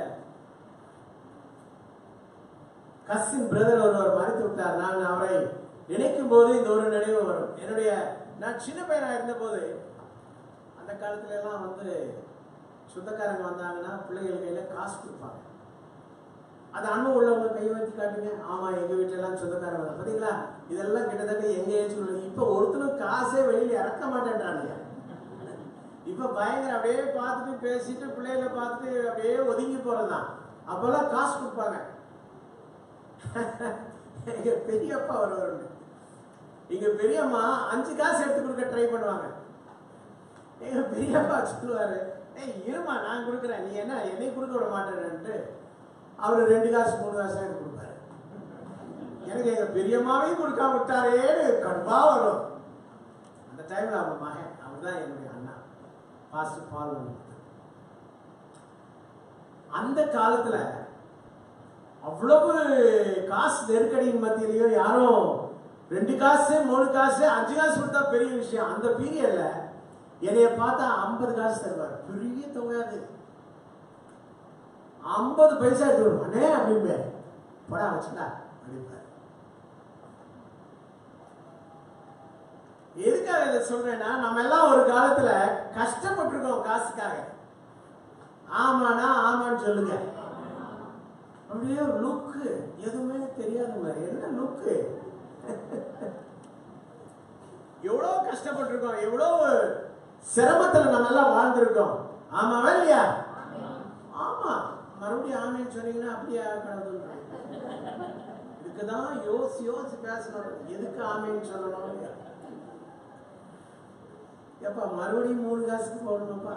கசின் பிரதர் ஒருவர் மறைத்து விட்டார் நான் அவரை நினைக்கும் போது இந்த ஒரு நினைவு வரும் என்னுடைய நான் சின்ன பையனா இருந்த போது அந்த காலத்துல எல்லாம் வந்து சொந்தக்காரங்க வந்தாங்கன்னா பிள்ளைகள் கையில காசு கொடுப்பாங்க அது அன்பு உள்ளவங்க கை வச்சு காட்டுங்க ஆமா எங்க வீட்டுல எல்லாம் சொந்தக்காரங்க வந்தாங்க. பாத்தீங்களா இதெல்லாம் கிட்டத்தட்ட எங்க ஏஜ் உள்ள இப்ப ஒருத்தனும் காசே வெளியில இறக்க மாட்டேன்றானுங்க இப்ப பயங்கர அப்படியே பார்த்துட்டு பேசிட்டு பிள்ளைகளை பார்த்துட்டு அப்படியே ஒதுங்கி போறதுதான் அப்பெல்லாம் காசு கொடுப்பாங்க எங்க பெரியப்பா வருவாரு எங்க பெரியம்மா அஞ்சு காசு எடுத்து கொடுக்க ட்ரை பண்ணுவாங்க எங்க பெரியப்பா சொல்லுவாரு ஏய் இருமா நான் கொடுக்குறேன் நீ என்ன என்னை கொடுக்க விட மாட்டேன்ட்டு அவர் ரெண்டு காசு மூணு காசு எடுத்து கொடுப்பாரு எனக்கு எங்க பெரியம்மாவையும் கொடுக்காம விட்டாரேன்னு கடுப்பா வரும் அந்த டைம்ல அவங்க மகன் அவர் தான் என்னுடைய அண்ணா பாஸ்டர் பால் அந்த காலத்துல அவ்வளவு காசு நெருக்கடியின் மத்தியிலையும் யாரும் ரெண்டு காசு மூணு காசு அஞ்சு காசு கொடுத்தா பெரிய விஷயம் அந்த பீரியட்ல என்னைய பார்த்தா ஐம்பது காசு தருவார் பெரிய தொகை அது ஐம்பது பைசா எடுத்து அண்ணே அப்படிம்பேன் படா வச்சுட்டா அப்படிம்பார் எதுக்காக இதை சொல்றேன்னா நம்ம எல்லாம் ஒரு காலத்துல கஷ்டப்பட்டிருக்கோம் காசுக்காக ஆமானா ஆமான்னு சொல்லுங்க அப்படியே லுக்கு எதுவுமே தெரியாத மாதிரி என்ன லுக்கு எவ்வளவு கஷ்டப்பட்டிருக்கோம் எவ்வளவு சிரமத்துல நம்ம எல்லாம் வாழ்ந்திருக்கோம் ஆமாவா இல்லையா ஆமா மறுபடியும் ஆமேன்னு சொன்னீங்கன்னா அப்படியே கடவுள் இதுக்குதான் யோசி யோசி பேசணும் எதுக்கு ஆமேன்னு சொல்லணும் எப்பா மறுபடியும் மூணு காசுக்கு போடணும்ப்பா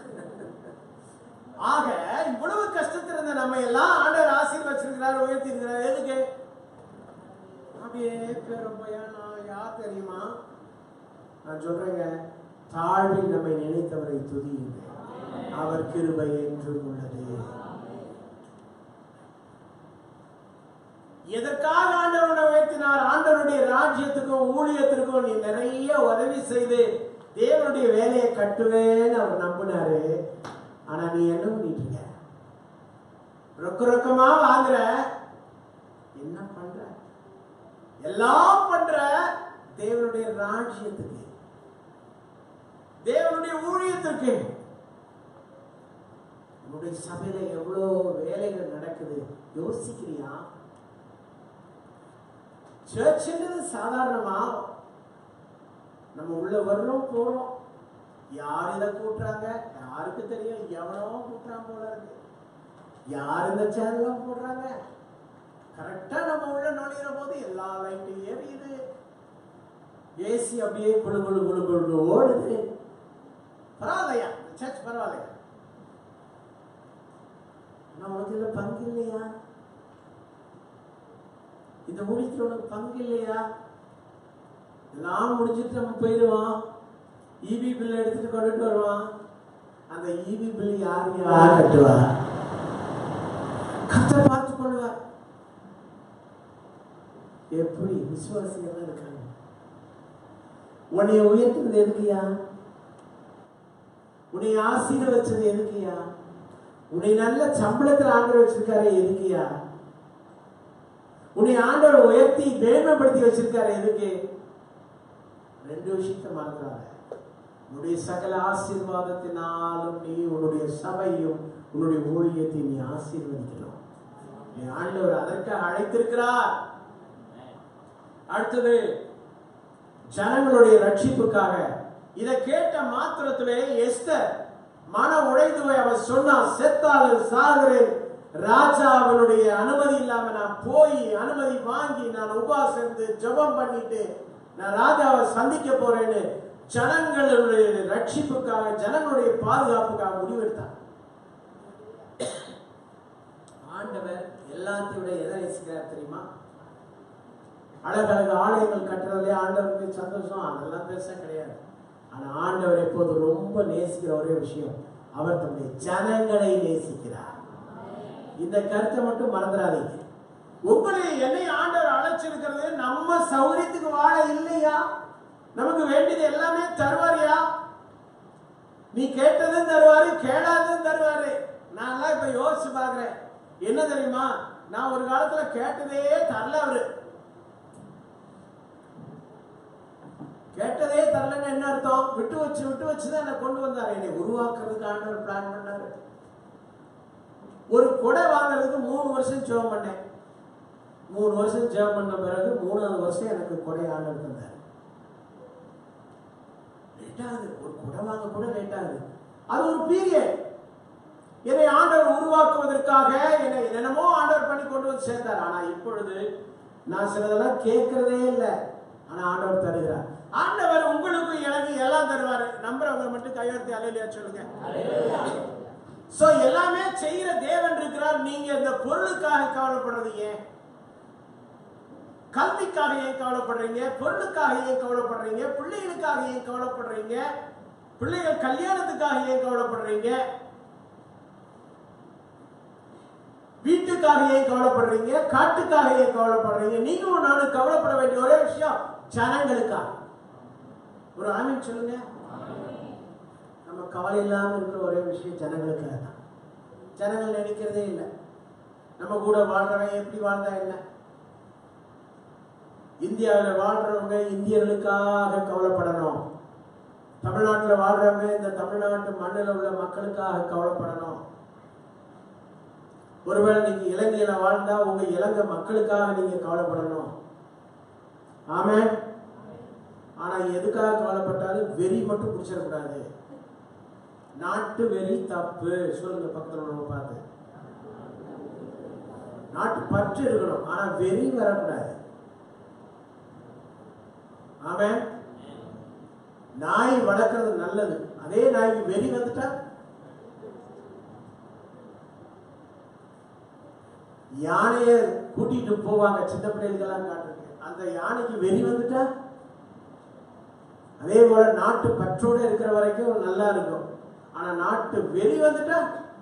ஆக இவ்வளவு கஷ்டத்துல இருந்த நம்ம எல்லாம் ஆண்டவர் ஆசீர்வச்சிருக்கிறார் உயர்த்தி இருக்கிறார் எதுக்கு அப்படியே பெருமையா நான் யார் தெரியுமா நான் சொல்றேங்க தாழ்வில் நம்மை நினைத்தவரை துதியுங்க அவர் கிருபை என்றும் உள்ளது எதற்காக ஆண்டவனை உயர்த்தினார் ஆண்டவனுடைய ராஜ்யத்துக்கும் ஊழியத்திற்கும் நீ நிறைய உதவி செய்து தேவனுடைய வேலையை கட்டுவேன்னு அவர் நம்பினாரு ஆனா நீ என்ன பண்ணிட்டு இருக்க ரொக்க ரொக்கமா வாங்குற என்ன பண்ற எல்லாம் பண்ற தேவனுடைய ராஜ்யத்துக்கு தேவனுடைய ஊழியத்திற்கு உன்னுடைய சபையில எவ்வளவு வேலைகள் நடக்குது யோசிக்கிறியா சர்ச்சுங்கிறது சாதாரணமா நம்ம உள்ள வர்றோம் போறோம் யார் இதை கூட்டுறாங்க யாருக்கு தெரியும் எவனோ கூட்டுறான் போல இருக்கு யார் இந்த சேனல போடுறாங்க கரெக்டா நம்ம உள்ள நுழையிற போது எல்லா லைட்டும் எரியுது ஏசி அப்படியே குழு குழு குழு குழு ஓடுது பரவாயில்லையா சர்ச் பரவாயில்லையா நான் உனக்கு இதுல பங்கு இல்லையா இந்த ஊழியத்துல உனக்கு பங்கு இல்லையா எல்லாம் முடிஞ்சிட்டு நம்ம போயிடுவோம் இபி பில் எடுத்துட்டு கொண்டுட்டு வருவான் அந்த இபி பில் யார் யார் கட்டுவா கத்த பார்த்து கொள்வார் எப்படி விசுவாசிகள் இருக்காங்க உன்னைய உயர்த்துறது எதுக்குயா உன்னை ஆசீர்வச்சது எதுக்குயா உன்னை நல்ல சம்பளத்தில் ஆண்டவர் வச்சிருக்காரு எதுக்குயா உன்னை ஆண்டவர் உயர்த்தி மேன்மைப்படுத்தி வச்சிருக்காரு எதுக்கு ரெண்டு விஷயத்தை மறந்துடாத உன்னுடைய சகல ஆசீர்வாதத்தினாலும் நீ உன்னுடைய சபையும் உன்னுடைய ஊழியத்தை நீ ஆசீர்வதிக்கணும் நீ ஆண்டவர் அதற்காக அழைத்திருக்கிறார் அடுத்தது ஜனங்களுடைய ரட்சிப்புக்காக இதை கேட்ட மாத்திரத்திலே எஸ்தர் மன உடைந்து போய் அவன் சொன்னான் செத்தாலும் சாகிறேன் ராஜா அவனுடைய அனுமதி இல்லாம நான் போய் அனுமதி வாங்கி நான் உபாசம் இருந்து ஜெபம் பண்ணிட்டு நான் ராஜாவை சந்திக்க போறேன்னு ஜனங்களுடைய ரட்சிப்புக்காக ஜனங்களுடைய பாதுகாப்புக்காக முடிவெடுத்தான் ஆண்டவர் எல்லாத்தையும் விட எதை நேசிக்கிறார் தெரியுமா அழகழகு ஆலயங்கள் கட்டுறதுலே ஆண்டவருக்கு சந்தோஷம் அதெல்லாம் பேச கிடையாது ஆனா ஆண்டவர் எப்போது ரொம்ப நேசிக்கிற ஒரே விஷயம் அவர் தம்முடைய ஜனங்களை நேசிக்கிறார் இந்த கருத்தை மட்டும் மறந்துடாதீங்க உங்களை என்னை ஆண்டவர் அழைச்சிருக்கிறது நம்ம சௌகரியத்துக்கு வாழ இல்லையா நமக்கு வேண்டியது எல்லாமே தருவாரியா நீ கேட்டதும் தருவாரு கேளாததும் தருவாரு நான் இப்ப யோசிச்சு பாக்குறேன் என்ன தெரியுமா நான் ஒரு காலத்துல கேட்டதே தரல அவரு கேட்டதே தரலன்னு என்ன அர்த்தம் விட்டு வச்சு விட்டு வச்சுதான் என்னை கொண்டு வந்தாரு என்னை உருவாக்குறதுக்கு ஆண்டவர் பிளான் பண்ணாரு ஒரு கொடை வாங்குறதுக்கு மூணு வருஷம் ஜெபம் பண்ணேன் மூணு வருஷம் ஜெபம் பண்ண பிறகு மூணாவது வருஷம் எனக்கு கொடை ஆண்டவர் தந்தார் லேட் ஆகுது ஒரு கொடை வாங்க கூட லேட் ஆகுது அது ஒரு பீரியட் என்னை ஆண்டவர் உருவாக்குவதற்காக என்னை என்னமோ ஆண்டவர் பண்ணி கொண்டு வந்து சேர்த்தார் ஆனா இப்பொழுது நான் சிலதெல்லாம் கேட்கறதே இல்லை ஆனா ஆண்டவர் தருகிறார் ஆண்டவர் உங்களுக்கு எனக்கு எல்லாம் தருவாரு நம்புறவங்க மட்டும் கையெழுத்தி அலையிலையா சொல்லுங்க சோ எல்லாமே செய்யற தேவன் இருக்கிறார் நீங்க இந்த பொருளுக்காக கவலைப்படுறது ஏன் கல்விக்காக ஏன் கவலைப்படுறீங்க பொருளுக்காக ஏன் கவலைப்படுறீங்க பிள்ளைகளுக்காக ஏன் கவலைப்படுறீங்க பிள்ளைகள் கல்யாணத்துக்காக ஏன் கவலைப்படுறீங்க வீட்டுக்காக ஏன் கவலைப்படுறீங்க காட்டுக்காக ஏன் கவலைப்படுறீங்க நீங்களும் நானும் கவலைப்பட வேண்டிய ஒரே விஷயம் ஜனங்களுக்காக ஒரு ஆமீன் சொல்லுங்க நம்ம கவலை இல்லாம இருக்கிற ஒரே விஷயம் ஜனங்களுக்காக தான் ஜனங்கள் நினைக்கிறதே இல்லை நம்ம கூட வாழ்றவன் எப்படி வாழ்ந்தா என்ன இந்தியாவில் வாழ்றவங்க இந்தியர்களுக்காக கவலைப்படணும் தமிழ்நாட்டில் வாழ்றவங்க இந்த தமிழ்நாட்டு மண்ணில் உள்ள மக்களுக்காக கவலைப்படணும் ஒருவேளை நீங்க இலங்கையில வாழ்ந்தா உங்க இலங்கை மக்களுக்காக நீங்க கவலைப்படணும் ஆமே ஆனா எதுக்காக கவலைப்பட்டாலும் வெறி மட்டும் பிடிச்சிடக்கூடாது நாட்டு வெறி தப்பு சொல்லுங்க பக்கத்துல உள்ளவங்க பார்த்து நாட்டு பற்று இருக்கணும் ஆனா வெறி வரக்கூடாது ஆமே நாய் வளர்க்கறது நல்லது அதே நாய்க்கு வெறி வந்துட்டா யானைய கூட்டிட்டு போவாங்க சின்ன பிள்ளைகளுக்கெல்லாம் காட்டுறதுக்கு அந்த யானைக்கு வெறி வந்துட்டா அதே போல நாட்டு பற்றோட இருக்கிற வரைக்கும் நல்லா இருக்கும் ஆனா நாட்டு வெறி வந்துட்டா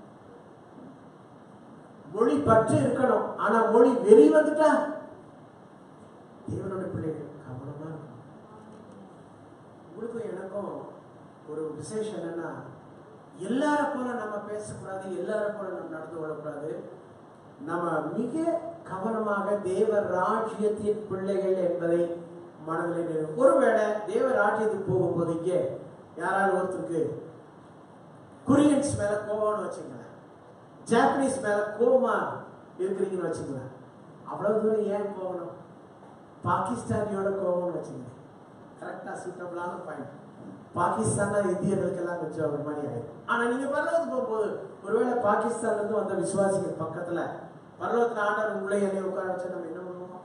மொழி பற்று இருக்கணும் ஆனா மொழி வெறி வந்துட்டா தேவனோட பிள்ளைகள் கவனமா இருக்கணும் உங்களுக்கும் எனக்கும் ஒரு விசேஷம் என்னன்னா எல்லார போல நம்ம பேசக்கூடாது எல்லார போல நம்ம நடந்து கொள்ளக்கூடாது நம்ம மிக கவனமாக தேவ ராஜ்யத்தின் பிள்ளைகள் என்பதை மனதில் நினைவு ஒருவேளை தேவ ராஜ்யத்துக்கு போகும்போது இங்கே யாராவது ஒருத்தருக்கு கொரியன்ஸ் மேல கோவம்னு வச்சுங்களேன் ஜாப்பனீஸ் மேல கோவமா இருக்கிறீங்கன்னு வச்சுங்களேன் அவ்வளவு தூரம் ஏன் போகணும் பாகிஸ்தானியோட கோவம்னு வச்சுங்க கரெக்டா சூட்டபிளான பாயிண்ட் பாகிஸ்தானா இந்தியர்களுக்கெல்லாம் கொஞ்சம் ஒரு மாதிரி ஆயிடும் ஆனா நீங்க பரலோகத்துக்கு போகும்போது ஒருவேளை பாகிஸ்தான்ல இருந்து வந்த விசுவாசிகள் பக்கத்துல பரலோகத்துல ஆண்டவர் உள்ள என்னை உட்கார வச்சா நம்ம என்ன பண்ணுவோம்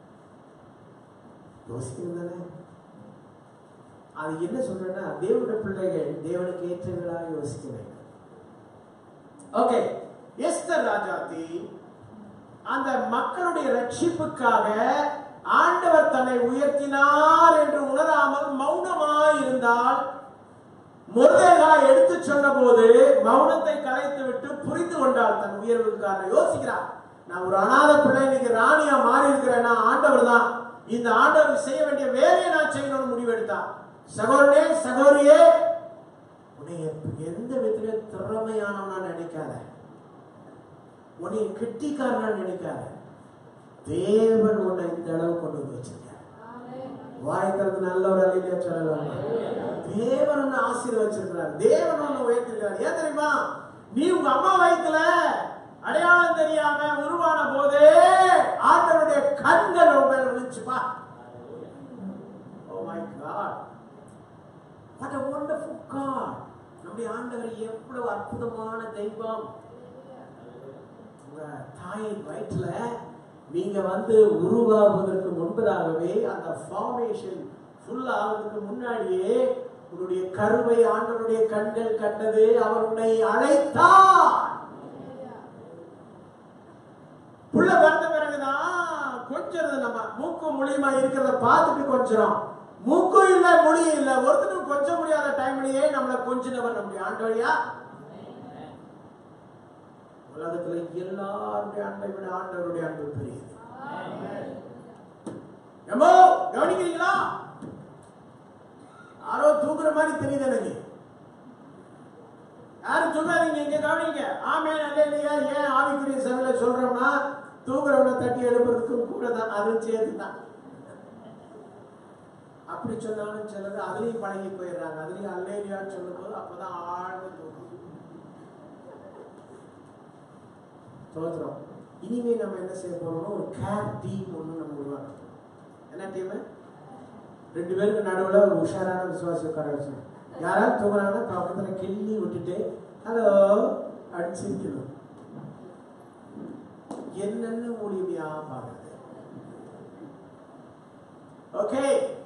யோசிக்கணும் தானே அது என்ன சொல்றேன்னா தேவனுடைய பிள்ளைகள் தேவனுக்கு ஏற்றவர்களாக யோசிக்க வேண்டும் ஓகே எஸ்தர் ராஜாத்தி அந்த மக்களுடைய ரட்சிப்புக்காக ஆண்டவர் தன்னை உயர்த்தினார் என்று உணராமல் மௌனமாய் இருந்தால் முருதேகா எடுத்து சொன்னபோது மௌனத்தை கலைத்து விட்டு புரிந்து கொண்டாள் தன் உயர்வுக்கான யோசிக்கிறார் நான் ஒரு அனாதை பிள்ளை இன்னைக்கு ராணியா மாறி இருக்கிறேன்னா ஆண்டவர் தான் இந்த ஆண்டவர் செய்ய வேண்டிய வேலையை நான் செய்யணும்னு முடிவெடுத்தான் சகோதரனே சகோதரியே உன்னை எப்ப- எந்த விதத்திலும் திறமையானவனா நினைக்காத உன்னை கெட்டிக்காரனா நினைக்காத தேவன் உன்னை இந்த அளவு கொண்டு வந்து வச்சிருக்கார் வாய் திறந்து நல்ல ஒரு அலையில சொல்லலாம் தேவன் உன்னை ஆசீர்வச்சிருக்கிறார் தேவன் உன்னை உயர்த்திருக்கிறார் ஏன் தெரியுமா நீ உங்க அம்மா வயித்துல அடையாளம் தெரியாம உருவான போதே ஆண்டவருடைய கண்கள் உன் மேல விழுந்துச்சுப்பா oh my God what a wonderful God நம்முடைய ஆண்டவர் எவ்வளவு அற்புதமான தெய்வம் உங்க தாயின் வயிற்றுல நீங்க வந்து உருவாவதற்கு முன்பதாகவே அந்த ஃபார்மேஷன் ஃபுல் ஆவதற்கு முன்னாடியே உன்னுடைய கருவை ஆண்டவருடைய கண்கள் கண்டது அவர் உன்னை அழைத்தார் புள்ள பிறந்த பிறகுதான் கொஞ்சிறது நம்ம மூக்கு மூலியமா இருக்கிறத பார்த்துட்டு கொஞ்சம் மூக்கும் இல்ல மொழியும் இல்ல ஒருத்தனும் கொஞ்சம் முடியாத டைம்லயே நம்மளை கொஞ்சினவர் நம்முடைய ஆண்டவரியா உலகத்துல எல்லாருடைய அன்பை விட ஆண்டவருடைய அன்பு பெரியது எம்மோ கவனிக்கிறீங்களா யாரோ தூங்குற மாதிரி தெரியுது எனக்கு யாரும் சொல்லாதீங்க இங்க கவனிங்க ஆமே நல்ல இல்லையா ஏன் ஆவிக்குரிய சபையில சொல்றோம்னா தூங்குறவனை தட்டி எழுப்புறதுக்கும் கூட தான் அதுவும் சேர்த்து தான் அப்படி சொன்னாலும் சிலது அதுலயும் பழகி போயிடுறாங்க அதுலயும் அல்லேலியான்னு சொல்லும்போது அப்பதான் ஆழ்ந்து தூக்கம் தோத்துறோம் இனிமே நம்ம என்ன செய்ய போறோம்னா ஒரு கேர் டீம் ஒன்று நம்ம உருவாக்கணும் என்ன டீம் ரெண்டு பேருக்கு நடுவுல ஒரு உஷாரான விசுவாசி உட்கார வச்சு யாராவது தூங்குறாங்கன்னா பக்கத்துல கிள்ளி விட்டுட்டு ஹலோ அப்படின்னு சிரிக்கணும் என்னன்னு ஊழியமையா பாக்குறது ஓகே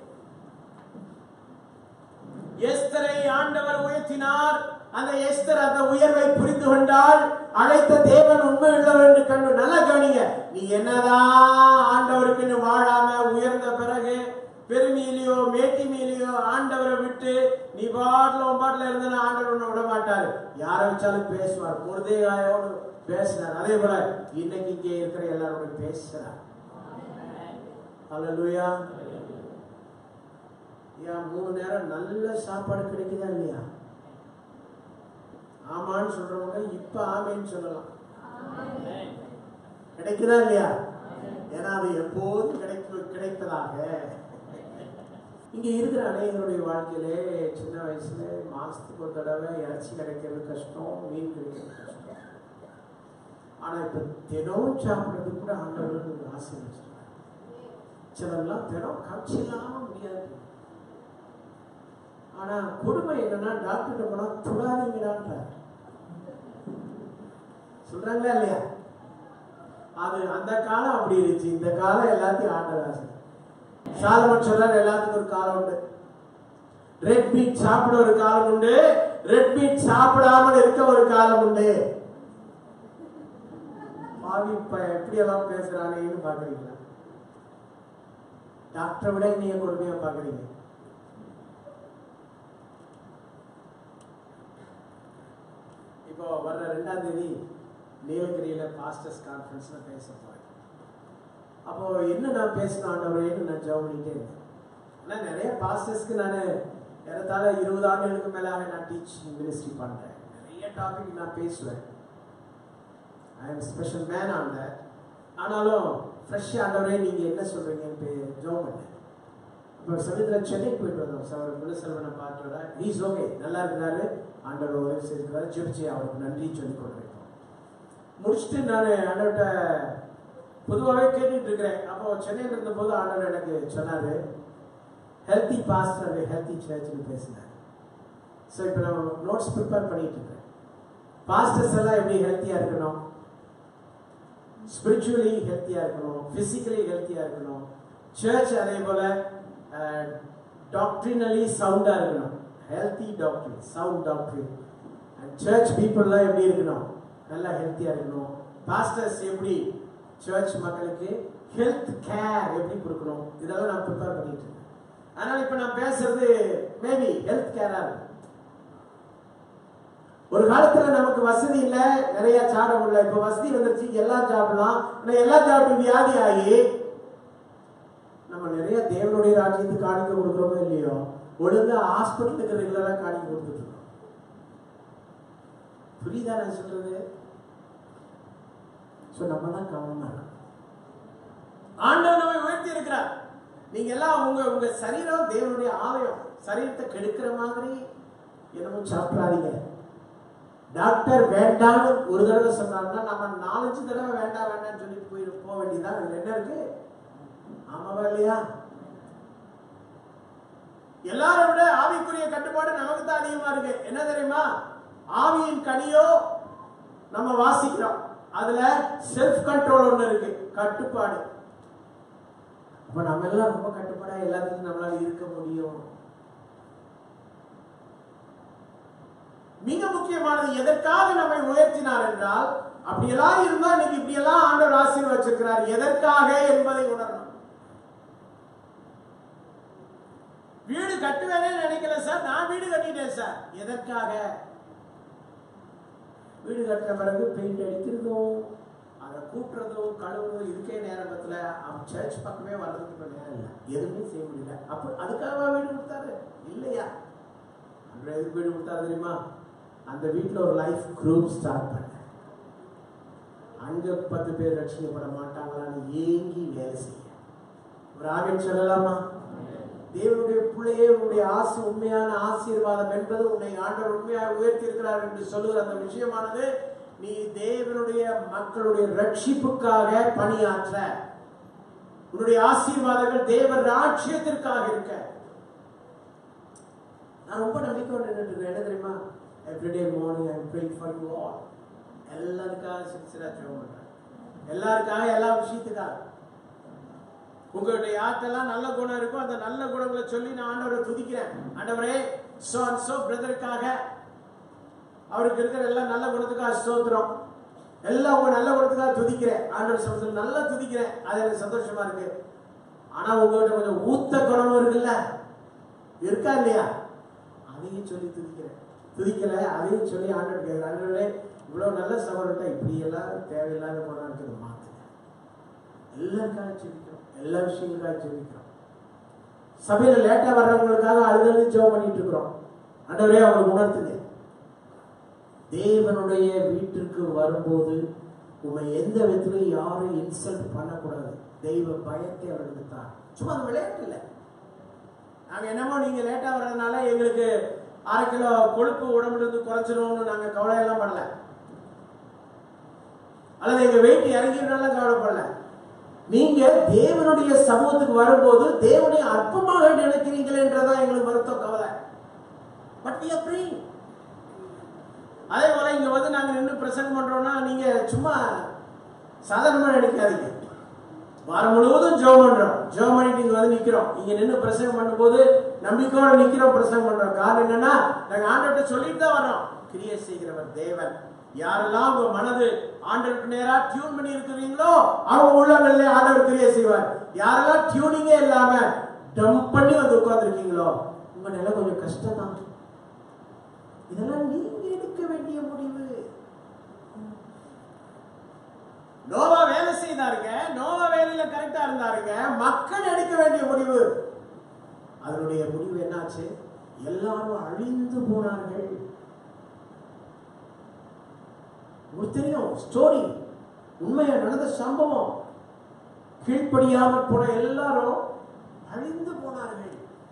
எஸ்தரை ஆண்டவர் உயர்த்தினார் அந்த எஸ்தர் அந்த உயர்வை புரிந்து கொண்டால் அழைத்த தேவன் உண்மை உள்ளவர் என்று கண்டு நல்லா கவனிங்க நீ என்னதான் ஆண்டவருக்குன்னு வாழாம உயர்ந்த பிறகு பெருமையிலையோ மேட்டிமையிலையோ ஆண்டவரை விட்டு நீ பாட்டில் உன் பாட்டில் இருந்தனா ஆண்டவர் உன்னை விட மாட்டாரு யாரை வச்சாலும் பேசுவார் பொருதேகாயோடு பேசினார் அதே போல இன்னைக்கு இங்கே இருக்கிற எல்லாரோட பேசுறார் அல்லேலூயா ஏன் மூணு நேரம் நல்ல சாப்பாடு கிடைக்குதா இல்லையா ஆமான்னு சொல்றவங்க இப்ப ஆமேன்னு சொல்லலாம் கிடைக்குதா இல்லையா ஏன்னா அது எப்போதும் கிடைக்க கிடைப்பதாக இங்க இருக்கிற அநேகருடைய வாழ்க்கையிலே சின்ன வயசுல மாசத்துக்கு ஒரு தடவை இறைச்சி கிடைக்கிறது கஷ்டம் மீன் கிடைக்கிறது கஷ்டம் ஆனா இப்ப தினம் சாப்பிடுறது கூட ஆண்டவர் ஒரு ஆசை வச்சிருக்காரு சிலர்லாம் தினம் காட்சி இல்லாம முடியாது ஆனா கொடுமை என்னன்னா டாக்டர் போனா துடாதீங்கடான்றார் சொல்றாங்களா இல்லையா அது அந்த காலம் அப்படி இருந்துச்சு இந்த காலம் எல்லாத்தையும் ஆண்டராசு சாலமன் சொல்றாரு எல்லாத்துக்கும் ஒரு காலம் உண்டு ரெட் மீட் சாப்பிட ஒரு காலம் உண்டு ரெட் மீட் சாப்பிடாமல் இருக்க ஒரு காலம் உண்டு பாவி இப்ப எப்படி எல்லாம் பேசுறானேன்னு பாக்குறீங்களா டாக்டரை விட நீங்க கொடுமையா பாக்குறீங்க இப்போ வர்ற ரெண்டாம் தேதி நீலகிரியில பாஸ்டர்ஸ் கான்ஃபரன்ஸ்ல பேச போறேன் அப்போ என்ன நான் பேசின ஆண்டவரேன்னு நான் ஜெபம் பண்ணிட்டே இருந்தேன் ஆனா நிறைய பாஸ்டர்ஸ்க்கு நான் ஏறத்தாழ இருபது ஆண்டுகளுக்கு மேலாக நான் டீச்சிங் மினிஸ்ட்ரி பண்றேன் நிறைய டாபிக் நான் பேசுவேன் I am special man on that ஆனாலும் ஃப்ரெஷ் ஆண்டவரே நீங்க என்ன சொல்றீங்கன்னு ஜெபம் பண்ணேன் இப்போ சமயத்தில் சென்னைக்கு போயிட்டு வந்தோம் சார் குணசெல்வனை பார்த்து வர ஹீஸ் ஓகே நல்லா இருக்கிறாரு ஆண்டவர் உதவி செய்திருக்கிறாரு ஜெபிச்சு அவருக்கு நன்றி சொல்லி கொண்டிருக்கோம் முடிச்சுட்டு நான் ஆண்டவர்கிட்ட பொதுவாகவே கேட்டுட்டு இருக்கிறேன் அப்போ சென்னையில் இருந்தபோது ஆண்டவர் எனக்கு சொன்னாரு ஹெல்த்தி பாஸ்டர் ஹெல்த்தி சர்ச்னு பேசினார் ஸோ இப்போ நம்ம நோட்ஸ் ப்ரிப்பேர் பண்ணிட்டு இருக்கேன் பாஸ்டர்ஸ் எல்லாம் எப்படி ஹெல்த்தியாக இருக்கணும் ஸ்பிரிச்சுவலி ஹெல்த்தியாக இருக்கணும் ஃபிசிக்கலி ஹெல்த்தியாக இருக்கணும் சர்ச் அதே போல டாக்ட்ரினலி சவுண்டாக இருக்கணும் ஹெல்த்தி டாக்டரின் சவுண்ட் டாக்டரின் அண்ட் சர்ச் பீப்புளெலாம் எப்படி இருக்கணும் நல்லா ஹெல்த்தியாக இருக்கணும் பாஸ்டர்ஸ் எப்படி சர்ச் மக்களுக்கு ஹெல்த் கேர் எப்படி கொடுக்கணும் இதெல்லாம் நான் ப்ரிப்பேர் பண்ணிட்டு இருக்கேன் அதனால இப்போ நான் பேசுறது மேபி ஹெல்த் கேரா இருக்கும் ஒரு காலத்துல நமக்கு வசதி இல்ல நிறைய சாப்பிட இல்ல இப்ப வசதி வந்துருச்சு எல்லாம் சாப்பிடலாம் ஆனா எல்லாம் சாப்பிட்டு வியாதி ஆகி நம்ம நிறைய தேவனுடைய ராஜ்யத்துக்கு காணிக்க கொடுக்குறோமோ இல்லையோ ஒழுங்கா ஹாஸ்பிட்டலுக்கு ரெகுலரா காணிக்க கொடுத்துட்டு இருக்கோம் புரியுதா நான் சொல்றது சோ நம்ம தான் கவனமா இருக்கணும் ஆண்டவர் நம்மை உயர்த்தி இருக்கிறார் நீங்க எல்லாம் உங்க உங்க சரீரம் தேவனுடைய ஆலயம் சரீரத்தை கெடுக்கிற மாதிரி என்னமோ சாப்பிடாதீங்க டாக்டர் வேண்டாம்னு ஒரு தடவை சொன்னாங்கன்னா நம்ம நாலஞ்சு தடவை வேண்டாம் வேண்டாம்னு சொல்லிட்டு போய் போக வேண்டியதான் இதுல என்ன இருக்கு ஆமாவா இல்லையா எல்லாரை விட ஆவிக்குரிய கட்டுப்பாடு நமக்கு தான் அதிகமா இருக்கு என்ன தெரியுமா ஆவியின் கனியோ நம்ம வாசிக்கிறோம் அதுல செல்ஃப் கண்ட்ரோல் ஒண்ணு இருக்கு கட்டுப்பாடு அப்ப நம்ம எல்லாம் ரொம்ப கட்டுப்பாடா எல்லாத்துக்கும் நம்மளால இருக்க முடியும் மிக முக்கியமானது எதற்காக நம்மை உயர்த்தினார் என்றால் அப்படியெல்லாம் இருந்தா இன்னைக்கு இப்படியெல்லாம் ஆண்டவர் ஆசீர்வாதம் வச்சிருக்கிறார் எதற்காக என்பதை உணரணும் வீடு கட்டுவேனே நினைக்கல சார் நான் வீடு கட்டிட்டேன் சார் எதற்காக வீடு கட்டின பிறகு பெயிண்ட் அடிக்கிறதும் அதை கூட்டுறதும் கழுவுறதும் இதுக்கே நேரத்தில் அவன் சர்ச் பக்கமே வர்றதுக்கு இப்போ நேரம் இல்லை எதுவுமே செய்ய முடியல அப்போ அதுக்காக வீடு கொடுத்தாரு இல்லையா அப்புறம் எதுக்கு வீடு கொடுத்தாரு தெரியுமா அந்த வீட்டில் ஒரு லைஃப் குரூப் ஸ்டார்ட் பண்ண அங்க பத்து பேர் ரட்சிக்கப்பட மாட்டாங்களான்னு ஏங்கி வேலை செய்ய ஒரு ஆவின் சொல்லலாமா தேவனுடைய பிள்ளையே உன்னுடைய ஆசை உண்மையான ஆசீர்வாதம் என்பது உன்னை ஆண்டவர் உண்மையாக உயர்த்தி இருக்கிறார் என்று சொல்லுகிற அந்த விஷயமானது நீ தேவனுடைய மக்களுடைய ரட்சிப்புக்காக பணியாற்ற உன்னுடைய ஆசீர்வாதங்கள் தேவ ராட்சியத்திற்காக இருக்க நான் ரொம்ப நம்பிக்கையோடு நின்றுட்டு இருக்கேன் என்ன தெரியுமா everyday morning I pray for you all எல்லாருக்காக சின்சியரா ஜெபம் பண்றேன் எல்லாருக்காக எல்லா விஷயத்துக்காக உங்களுடைய யார்ட்டெல்லாம் நல்ல குணம் இருக்கோ அந்த நல்ல குணங்களை சொல்லி நான் ஆண்டவரை துதிக்கிறேன் ஆண்டவரே சோ அண்ட் சோ பிரதருக்காக அவருக்கு இருக்கிற எல்லா நல்ல குணத்துக்காக ஸ்தோத்திரம் எல்லாம் உங்க நல்ல குணத்துக்காக துதிக்கிறேன் ஆண்டவர் சமூகத்தில் நல்லா துதிக்கிறேன் அது எனக்கு சந்தோஷமா இருக்கு ஆனா உங்ககிட்ட கொஞ்சம் ஊத்த குணமும் இருக்குல்ல இருக்கா இல்லையா அதையும் சொல்லி துதிக்கிறேன் துதிக்கல அதையும் சொல்லி ஆண்டவர் கேட்கிறேன் ஆண்டவரே இவ்வளவு நல்ல சகோதரர்கிட்ட இப்படி எல்லாம் தேவையில்லாத குணம் இருக்குது மாத்துங்க எல்லாருக்காக ஜெபிக்கிறோம் எல்லா விஷயங்களுக்காக ஜெபிக்கிறோம் சபையில லேட்டா வர்றவங்களுக்காக அழுது ஜெபம் பண்ணிட்டு இருக்கிறோம் ஆண்டவரே அவங்களுக்கு உணர்த்துங்க தேவனுடைய வீட்டிற்கு வரும்போது உண்மை எந்த விதத்திலும் யாரும் இன்சல்ட் பண்ணக்கூடாது தெய்வ பயத்தை அவர்களுக்கு தான் சும்மா அது விளையாட்டு இல்லை நாங்க என்னமோ நீங்க லேட்டா வர்றதுனால எங்களுக்கு அரை கிலோ கொழுப்பு உடம்புல இருந்து குறைச்சிரும்னு நாங்க கவலையெல்லாம் பண்ணல அல்லது எங்க வெயிட் இறங்கிடலாம் கவலைப்படல நீங்க தேவனுடைய சமூகத்துக்கு வரும்போது தேவனை அற்பமாக நினைக்கிறீங்களேன்றதான் எங்களுக்கு வருத்தம் கவலை பட் we are praying. அதே போல இங்க வந்து நாங்க நின்று பிரசங்கம் பண்றோம்னா நீங்க சும்மா சாதாரணமா நினைக்காதீங்க வாரம் முழுவதும் ஜெபம் பண்றோம் ஜெபம் பண்ணிட்டு இங்க வந்து நிக்கிறோம் இங்க நின்று பிரசங்கம் பண்ணும்போது நம்பிக்கையோட நிக்கிறோம் பிரசங்கம் பண்றோம் காரணம் என்னன்னா நாங்க ஆண்டவர்கிட்ட சொல்லிட்டு தான் வரோம் கிரியை செய்கிறவர் தேவன் யாரெல்லாம் உங்க மனது ஆண்டவருக்கு நேரா டியூன் பண்ணி இருக்கிறீங்களோ அவங்க உள்ளங்களிலே ஆண்டவர் கிரியை செய்வார் யாரெல்லாம் டியூனிங்கே இல்லாம டம்ப் பண்ணி வந்து உட்கார்ந்துருக்கீங்களோ உங்க நிலை கொஞ்சம் கஷ்டம் தான் இதெல்லாம் நீங்க எடுக்க வேண்டிய முடிவு நோவா வேலை செய்தாருங்க நோவா வேலையில கரெக்டா இருந்தாருங்க மக்கள் எடுக்க வேண்டிய முடிவு அதனுடைய முடிவு என்னாச்சு எல்லாரும் அழிந்து போனார்கள் உங்களுக்கு தெரியும் ஸ்டோரி உண்மையா நடந்த சம்பவம் கீழ்ப்படியாமல் போன எல்லாரும் அழிந்து போனார்கள்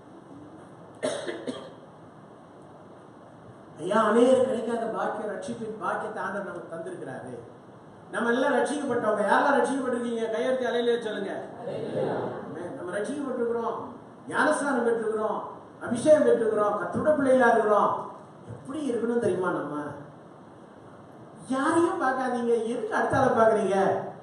ஐயா அநேகர் கிடைக்காத பாக்கியம் ரட்சிப்பின் பாக்கியத்தை ஆண்டவர் நமக்கு தந்திருக்கிறாரு நம்ம எல்லாம் ரட்சிக்கப்பட்டவங்க யாரெல்லாம் ரட்சிக்கப்பட்டிருக்கீங்க கையெழுத்து அலையிலே சொல்லுங்க ஆமென். நம்ம ரட்சிக்கப்பட்டிருக்கிறோம் ஞானஸ்நானம் பெற்றிருக்கிறோம் அபிஷேகம் பெற்றிருக்கிறோம் கத்துட பிள்ளைகளா இருக்கிறோம் எப்படி இருக்கணும் தெரியுமா நம்ம யாரையும் பார்க்காதீங்க எதுக்கு அடுத்தால பாக்குறீங்க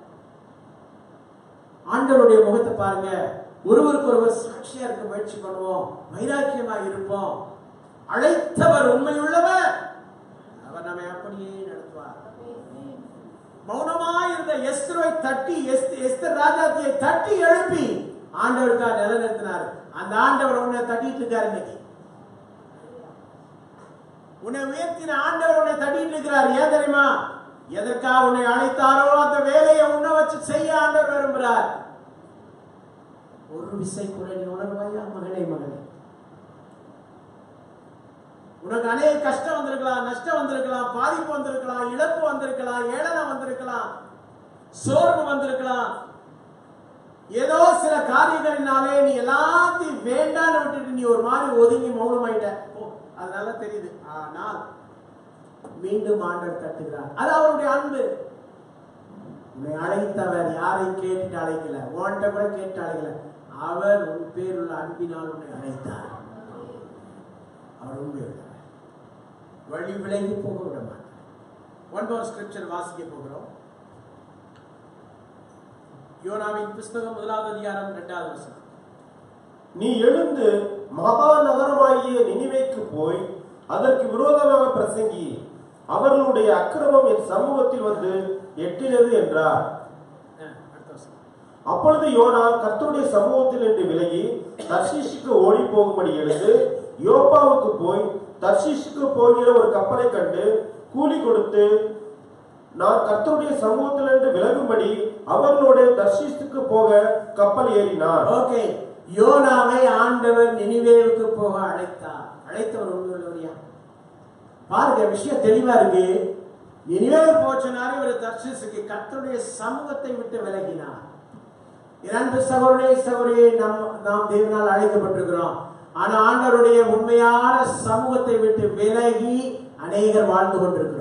ஆண்டவருடைய முகத்தை பாருங்க ஒருவருக்கு ஒருவர் சாட்சியா இருக்க முயற்சி பண்ணுவோம் வைராக்கியமா இருப்போம் அழைத்தவர் உண்மையுள்ளவர் அவர் நம்மை அப்படியே நடத்துவார் மௌனமா இருந்த எஸ்தரை தட்டி எஸ்த- எஸ்தர் ராஜாத்தியை தட்டி எழுப்பி ஆண்டவருக்காக நிலைநிறுத்தினார் அந்த ஆண்டவர் உன்னை தட்டிட்டு இருக்காரு இன்னைக்கு உன்னை உயர்த்தின ஆண்டவர் உன்னை தட்டிட்டு இருக்கிறார் ஏன் தெரியுமா எதற்காக உன்னை அழைத்தாரோ அந்த வேலையை உன்னை வச்சு செய்ய ஆண்டவர் விரும்புகிறார் ஒரு விசை கூட நீ உணர்வாயா மகனே மகனே உனக்கு அநேக கஷ்டம் வந்திருக்கலாம் நஷ்டம் வந்திருக்கலாம் பாதிப்பு வந்திருக்கலாம் இழப்பு வந்திருக்கலாம் ஏளனை வந்திருக்கலாம் சோர்வு வந்திருக்கலாம் ஏதோ சில காரியங்களினாலே நீ எல்லாத்தையும் வேண்டான்னு விட்டுட்டு நீ ஒரு மாதிரி ஒதுங்கி மௌனமாயிட்ட போ அதனால தெரியுது ஆனால் மீண்டும் ஆண்டவர் தட்டுகிறார் அது அவருடைய அன்பு உன்னை அழைத்தவர் யாரை கேட்டுட்டு அழைக்கல உன்கிட்ட கூட கேட்டு அழைக்கல அவர் உன் பேருள்ள அன்பினால் உன்னை அழைத்தார் அவர் உண்மையுள்ளவர் வழி விலகி போக விட மாட்டார் ஒன் மோர் ஸ்கிரிப்சர் வாசிக்க போகிறோம் யோனாவின் புஸ்தகம் முதலாவது அதிகாரம் இரண்டாவது வசனம் நீ எழுந்து மகா நகரமாகிய நினிவேக்கு போய் அதற்கு விரோதமாக பிரசங்கி அவர்களுடைய அக்கிரமம் என் சமூகத்தில் வந்து எட்டினது என்றார் அஹ், அடுத்த வசனம் அப்பொழுது யோனா கர்த்தருடைய சமூகத்தில் நின்று விலகி தர்ஷீஷுக்கு ஓடி போகும்படி எழுந்து யோப்பாவுக்கு போய் தர்ஷீஷுக்கு போகிற ஒரு கப்பலை கண்டு கூலி கொடுத்து நான் கர்த்தருடைய சமூகத்திலிருந்து விலகும்படி அவர்களோட தர்ஷீஸுக்கு போக கப்பல் ஏறினார் ஓகே யோனாவை ஆண்டவர் நினிவேவுக்கு போக அழைத்தார் அழைத்தவர் உண்மையுள்ளவரியா பாருங்க விஷயம் தெளிவா இருக்கு நினிவேவு போச்சனாரு இவர் தர்ஷிசுக்கு கர்த்தருடைய சமூகத்தை விட்டு விலகினார் இரண்டு சகோதரே சகோதரியை நாம் நாம் தேவனால் அழைக்கப்பட்டிருக்கிறோம் ஆனா ஆண்டவருடைய உண்மையான சமூகத்தை விட்டு விலகி அநேகர் வாழ்ந்து கொண்டிருக்கிறோம்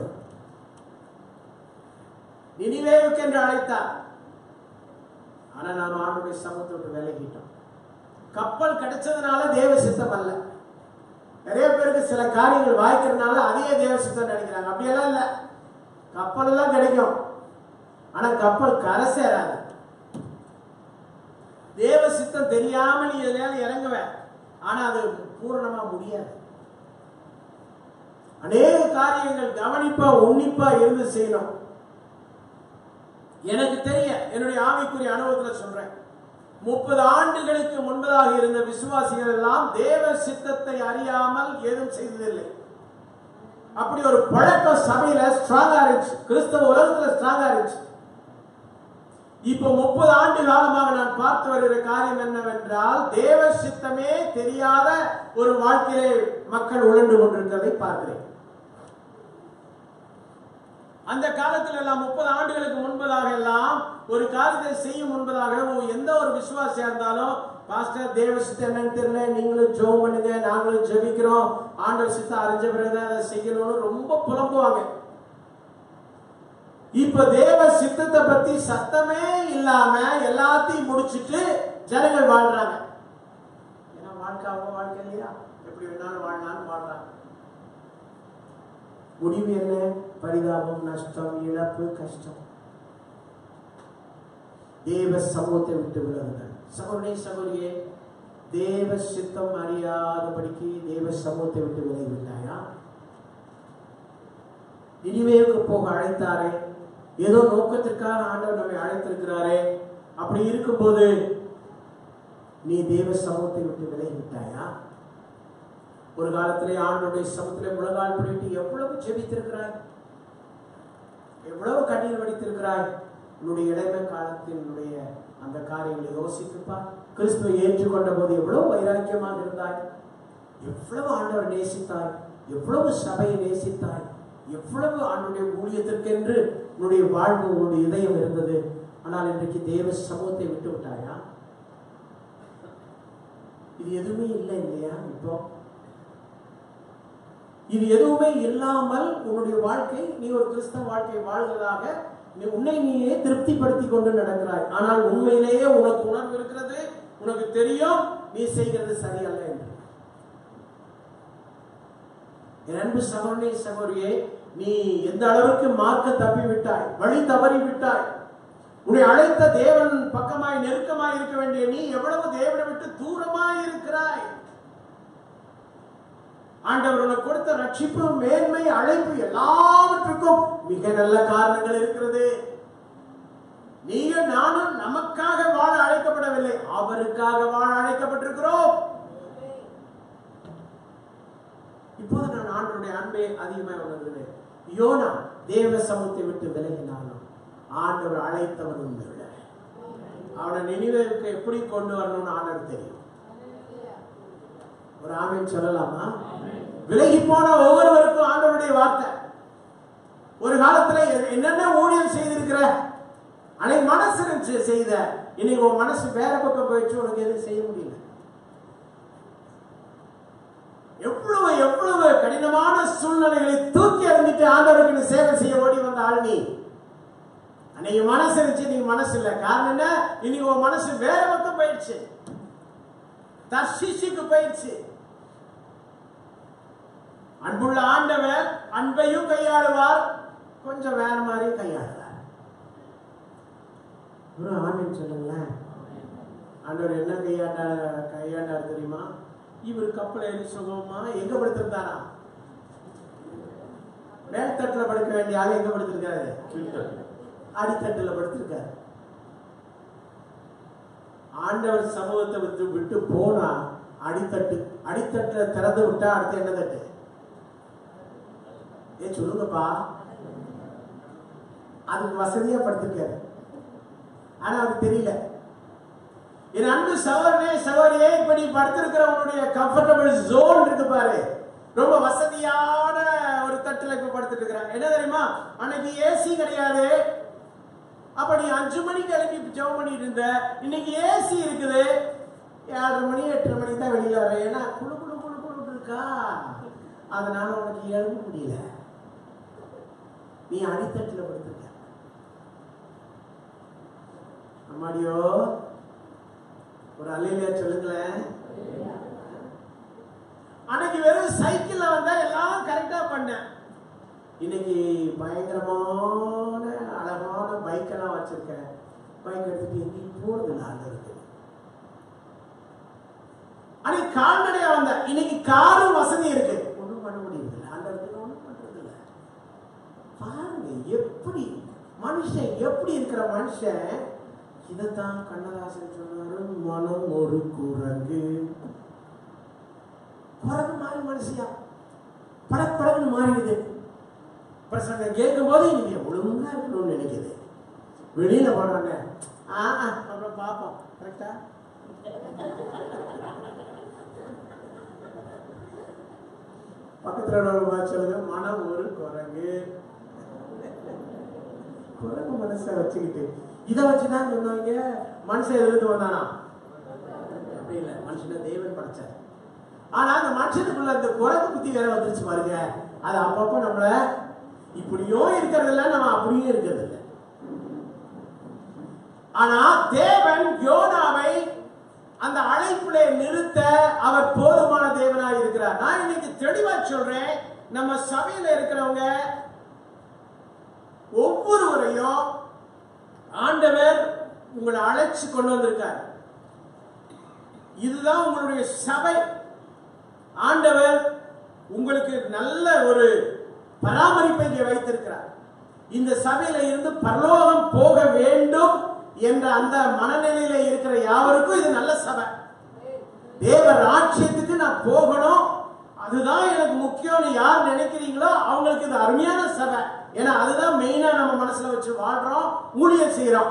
நினிவேவுக்கு என்று அழைத்தார் ஆனா நாம் ஆண்டுடைய சமூகத்தை விட்டு விலகிட்டோம் கப்பல் கிடைச்சதுனால தேவ சித்தம் அல்ல நிறைய பேருக்கு சில காரியங்கள் வாய்க்கிறதுனால அதே தேவ சித்தம் நினைக்கிறாங்க அப்படியெல்லாம் இல்ல கப்பல் எல்லாம் கிடைக்கும் ஆனா கப்பல் கரை சேராது தேவ சித்தம் தெரியாம நீ எதுலையாவது இறங்குவேன் ஆனா அது பூரணமா முடியாது அநேக காரியங்கள் கவனிப்பா உன்னிப்பா இருந்து செய்யணும் எனக்கு தெரிய என்னுடைய ஆவிக்குரிய அனுபவத்துல சொல்றேன் முப்பது ஆண்டுகளுக்கு முன்பதாக இருந்த விசுவாசிகள் எல்லாம் தேவ சித்தத்தை அறியாமல் ஏதும் செய்ததில்லை அப்படி ஒரு பழக்கம் சபையில ஸ்ட்ராங்கா இருந்துச்சு கிறிஸ்தவ உலகத்துல ஸ்ட்ராங்கா இருந்துச்சு இப்ப முப்பது ஆண்டு காலமாக நான் பார்த்து வருகிற காரியம் என்னவென்றால் தேவ சித்தமே தெரியாத ஒரு வாழ்க்கையிலே மக்கள் உழண்டு கொண்டிருக்கிறதை பார்க்கிறேன் அந்த காலத்துல எல்லாம் முப்பது ஆண்டுகளுக்கு முன்பதாக எல்லாம் ஒரு காரியத்தை செய்யும் முன்பதாக ஒ- எந்த ஒரு விசுவாசியா இருந்தாலும் பாஸ்டர் தேவ சித்தம் என்னன்னு தெரியல நீங்களும் ஜெபம் பண்ணுங்க நாங்களும் ஜெபிக்கிறோம் ஆண்டவர் சித்தம் அறிஞ்ச பிறகுதான் அதை செய்யணும்னு ரொம்ப புலம்புவாங்க இப்ப தேவ சித்தத்தை பத்தி சத்தமே இல்லாம எல்லாத்தையும் முடிச்சிட்டு ஜனங்கள் வாழ்றாங்க ஏன்னா வாழ்க்கை அவங்க வாழ்க்கை இல்லையா எப்படி வேணாலும் வாழலாம்னு வாழ்றாங்க முடிவு என்ன பரிதாபம் நஷ்டம் இழப்பு கஷ்டம் தேவ சமூகத்தை விட்டு விலகுதல் சகோதரி சகோதரியே தேவ சித்தம் அறியாதபடிக்கு தேவ சமூகத்தை விட்டு விலகி விட்டாயா நினிவேவுக்கு போக அழைத்தாரே ஏதோ நோக்கத்திற்காக ஆண்டவர் நம்மை அழைத்திருக்கிறாரே அப்படி இருக்கும்போது நீ தேவ சமூகத்தை விட்டு விலகி விட்டாயா ஒரு காலத்திலே ஆண்டோடைய சமூகத்திலே முழங்கால் பண்ணிட்டு எவ்வளவு ஜெபித்திருக்கிறாய் எவ்வளவு கண்ணீர் வடித்திருக்கிறாய் உன்னுடைய இளமை காலத்தினுடைய அந்த காரியங்களை யோசித்துப்பா கிறிஸ்துவை ஏற்றுக்கொண்ட போது எவ்வளவு வைராக்கியமாக இருந்தாய் எவ்வளவு ஆண்டவர் நேசித்தாய் எவ்வளவு சபையை நேசித்தாய் எவ்வளவு ஆண்டுடைய ஊழியத்திற்கென்று உன்னுடைய வாழ்வு உன்னுடைய இதயம் இருந்தது ஆனால் இன்றைக்கு தேவ சமூகத்தை விட்டு விட்டாயா இது எதுவுமே இல்லை இல்லையா இப்போ இது எதுவுமே இல்லாமல் உன்னுடைய வாழ்க்கை நீ ஒரு கிறிஸ்தவ வாழ்க்கை வாழ்வதாக நீ உன்னை நீயே திருப்திப்படுத்திக் கொண்டு நடக்கிறாய் ஆனால் உண்மையிலேயே உனக்கு உணர்வு இருக்கிறது உனக்கு தெரியும் நீ செய்கிறது சரியல்ல என்று என் அன்பு சகோதரி சகோதரியே நீ எந்த அளவுக்கு மார்க்க தப்பி விட்டாய் வழி தவறி விட்டாய் உன்னை அழைத்த தேவன் பக்கமாய் நெருக்கமாய் இருக்க வேண்டிய நீ எவ்வளவு தேவனை விட்டு தூரமாய் இருக்கிறாய் ஆண்டவர் உனக்கு கொடுத்த ரட்சிப்பு மேன்மை அழைப்பு எல்லாவற்றுக்கும் மிக நல்ல காரணங்கள் இருக்கிறது நீங்க நானும் நமக்காக வாழ அழைக்கப்படவில்லை அவருக்காக வாழ அழைக்கப்பட்டிருக்கிறோம் இப்போது நான் ஆண்டவருடைய அன்பை அதிகமாக உணர்கிறேன் யோனா தேவ சமூகத்தை விட்டு விலகினாலும் ஆண்டவர் அழைத்தவர் உண்மையுள்ள அவனை நினைவுக்கு எப்படி கொண்டு வரணும்னு ஆண்டவர் தெரியும் ஒரு ஆமீன் சொல்லலாமா விலகி போன ஒவ்வொருவருக்கும் ஆண்டவருடைய வார்த்தை ஒரு காலத்துல என்னென்ன ஊழியம் செய்திருக்கிற அன்னைக்கு மனசு இருந்துச்சு செய்த இன்னைக்கு உன் மனசு வேற பக்கம் போயிடுச்சு உனக்கு எதுவும் செய்ய முடியல எவ்வளவு எவ்வளவு கடினமான சூழ்நிலைகளை தூக்கி எறிஞ்சிட்டு ஆண்டவருக்கு நீ சேவை செய்ய ஓடி வந்த ஆள் நீ அன்னைக்கு மனசு இருந்துச்சு நீ மனசு இல்ல காரணம் என்ன இன்னைக்கு உன் மனசு வேற பக்கம் போயிடுச்சு தர்ஷிஷுக்கு போயிடுச்சு அன்புள்ள ஆண்டவர் அன்பையும் கையாளுவார் கொஞ்சம் வேற மாதிரி கையாளுவார் ஒரு ஆமீன் சொல்லுங்களேன் ஆண்டவர் என்ன கையாண்டா கையாண்டார் தெரியுமா இவர் கப்பல் ஏறி சுகமா எங்க படுத்திருந்தாரா மேல்தட்டுல படுக்க வேண்டிய ஆள் எங்க படுத்திருக்காரு அடித்தட்டுல படுத்திருக்காரு ஆண்டவர் சமூகத்தை விட்டு விட்டு போனா அடித்தட்டு அடித்தட்டுல திறந்து விட்டா அடுத்து என்ன தட்டு ஏ சொல்லுங்கப்பா அதுக்கு வசதியா படுத்திருக்காரு ஆனா அவருக்கு தெரியல என் அன்பு சகோதரனே சகோதரியே இப்ப நீ படுத்திருக்கிற உன்னுடைய கம்ஃபர்டபுள் ஜோன் இருக்கு பாரு ரொம்ப வசதியான ஒரு தட்டுல இப்ப படுத்துட்டு இருக்கிறான் என்ன தெரியுமா அன்னைக்கு ஏசி கிடையாது அப்ப நீ அஞ்சு மணிக்கு கிளம்பி ஜெபம் பண்ணிட்டு இருந்த இன்னைக்கு ஏசி இருக்குது ஏழரை மணி எட்டரை மணிக்கு தான் வெளியில வர ஏன்னா குழு குழு குழு குழு இருக்கா அதனால உனக்கு எழுத முடியல நீ அடித்தட்டுல படுத்திருக்க அம்மாடியோ ஒரு அலையில சொல்லுங்களேன் அன்னைக்கு வெறும் சைக்கிள்ல வந்தா எல்லாம் கரெக்டா பண்ணேன் இன்னைக்கு பயங்கரமான அழகான பைக்கெல்லாம் வச்சிருக்கேன் பைக் எடுத்துட்டு எங்கேயும் போறது இல்லை இருக்கு அன்னைக்கு கால்நடையா வந்த இன்னைக்கு காரும் வசதி இருக்கு ஒண்ணும் பண்ண முடியுது ஆண்டவருக்கு ஒண்ணும் பண்றது இல்ல பாருங்க எப்படி மனுஷன் எப்படி இருக்கிற மனுஷன் இதைத்தான் கண்ணதாசன் சொன்னாரு மனம் ஒரு குரங்கு குரங்கு மாறி மனுஷியா படப்படன்னு மாறிடுது பிரசங்கம் கேட்கும் போது நீங்க ஒழுங்கா இருக்கணும்னு நினைக்குது வெளியில போனோடனே ஆ ஆ, அப்புறம் பார்ப்போம் கரெக்டா பக்கத்துல உள்ளவங்க சொல்லுங்க மனம் ஒரு குரங்கு குரங்கு மனசை வச்சுக்கிட்டு இதை வச்சுதான் சொன்னாங்க மனுஷன் எதிர்த்து வந்தானா அப்படி இல்ல மனுஷனை தேவன் படைச்சார் ஆனா அந்த மனுஷனுக்குள்ள அந்த குரங்கு புத்தி வேற வந்துருச்சு பாருங்க அது அப்பப்போ நம்மள இப்படியும் இருக்கிறது இல்ல நம்ம அப்படியும் இருக்கிறது இல்ல ஆனா தேவன் யோனாவை அந்த அழைப்பிலே நிறுத்த அவர் போதுமான தேவனாய் இருக்கிறார் நான் இன்னைக்கு தெளிவா சொல்றேன் நம்ம சபையில இருக்கிறவங்க ஒவ்வொருவரையும் ஆண்டவர் உங்களை அழைச்சு கொண்டு வந்திருக்கார் இதுதான் உங்களுடைய சபை ஆண்டவர் உங்களுக்கு நல்ல ஒரு பராமரிப்பை இங்கே வைத்திருக்கிறார் இந்த சபையில இருந்து பரலோகம் போக வேண்டும் என்ற அந்த மனநிலையில இருக்கிற யாவருக்கும் இது நல்ல சபை தேவ ராட்சியத்துக்கு நான் போகணும் அதுதான் எனக்கு முக்கியம்னு யார் நினைக்கிறீங்களோ அவங்களுக்கு இது அருமையான சபை ஏன்னா அதுதான் மெயினா நம்ம மனசுல வச்சு வாழ்றோம் ஊழியர் செய்யறோம்